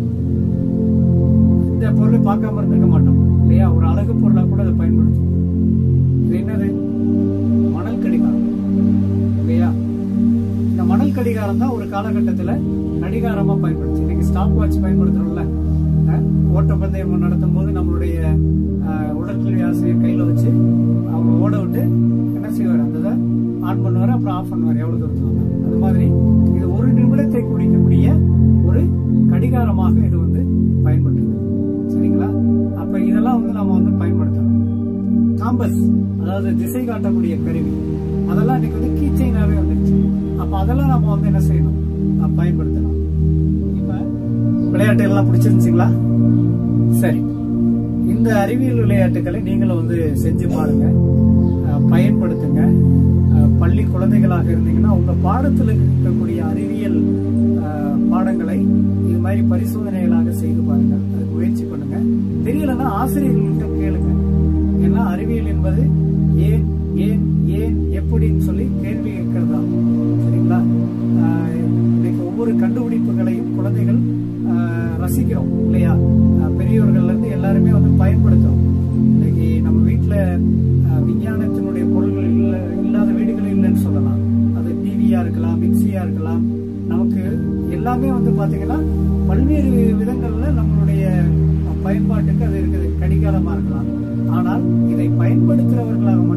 இந்த பொருளை பார்க்காம இருந்திருக்க மாட்டோம் இல்லையா ஒரு அழகு பொருளா கூட அதை பயன்படுத்துவோம் இது என்னது மணல் கடிகாரம் இல்லையா இந்த மணல் கடிகாரம் தான் ஒரு காலகட்டத்துல கடிகாரமா பயன்படுச்சு இன்னைக்கு ஸ்டாப் வாட்ச் பயன்படுத்துறோம்ல அஹ், ஓட்டப்பந்தயம் நடத்தும் போது நம்மளுடைய அஹ், உடற்கல்வி ஆசிரியர் கையில வச்சு அவங்க ஓட விட்டு என்ன செய்வார் அந்த இதை ஆன் பண்ணுவார் அப்புறம் ஆஃப் பண்ணுவார் எவ்வளவு தூரத்துல வந்தா. அது மாதிரி இது ஒரு நிமிடத்தை குறிக்கக்கூடிய ஒரு கடிகாரமாக இது வந்து பயன்படுது சரிங்களா அப்ப இதெல்லாம் வந்து நம்ம வந்து பயன்படுத்தணும் காம்பஸ் அதாவது திசை காட்டக்கூடிய கருவி அதெல்லாம் இன்னைக்கு வந்து கீ செயினாவே வந்துருச்சு அப்ப அதெல்லாம் நம்ம வந்து என்ன செய்யணும் அஹ் பயன்படுத்தலாம் இப்ப விளையாட்டு எல்லாம் பிடிச்சிருந்துச்சுங்களா சரி இந்த அறிவியல் விளையாட்டுகளை நீங்களும் வந்து செஞ்சு பாருங்க அஹ் பயன்படுத்துங்க அஹ் பள்ளி குழந்தைகளாக இருந்தீங்கன்னா உங்க பாடத்தில் இருக்கக்கூடிய அறிவியல் அஹ், பாடங்களை இது மாதிரி பரிசோதனைகளாக செய்து பாருங்க அதுக்கு முயற்சி பண்ணுங்க தெரியலன்னா ஆசிரியர்கள்கிட்ட கேளுங்க ஏன்னா அறிவியல் என்பது ஏன் ஏன் ஏன் எப்படின்னு சொல்லி கேள்வி கேட்கறது தான் சரிங்களா ஆஹ் இன்னைக்கு ஒவ்வொரு கண்டுபிடிப்புகளையும் குழந்தைகள் ஆஹ் ரசிக்கிறோம் இல்லையா ஆஹ் பெரியவர்கள்ல இருந்து எல்லாருமே வந்து பயன்படுத்துறோம் இன்னைக்கு நம்ம வீட்டுல ஆஹ் விஞ்ஞானத்தினுடைய பொருள்கள் இல்ல இல்லாத வீடுகள் இல்லைன்னு சொல்லலாம் அது டிவியா இருக்கலாம் மிக்சியா இருக்கலாம் நமக்கு எல்லாமே வந்து பாத்தீங்கன்னா பல்வேறு விதங்கள்ல நம்மளுடைய பயன்பாட்டுக்கு அது இருக்குது கடிகாரமா இருக்கலாம் ஆனால் இதை பயன்படுத்துறவர்களாக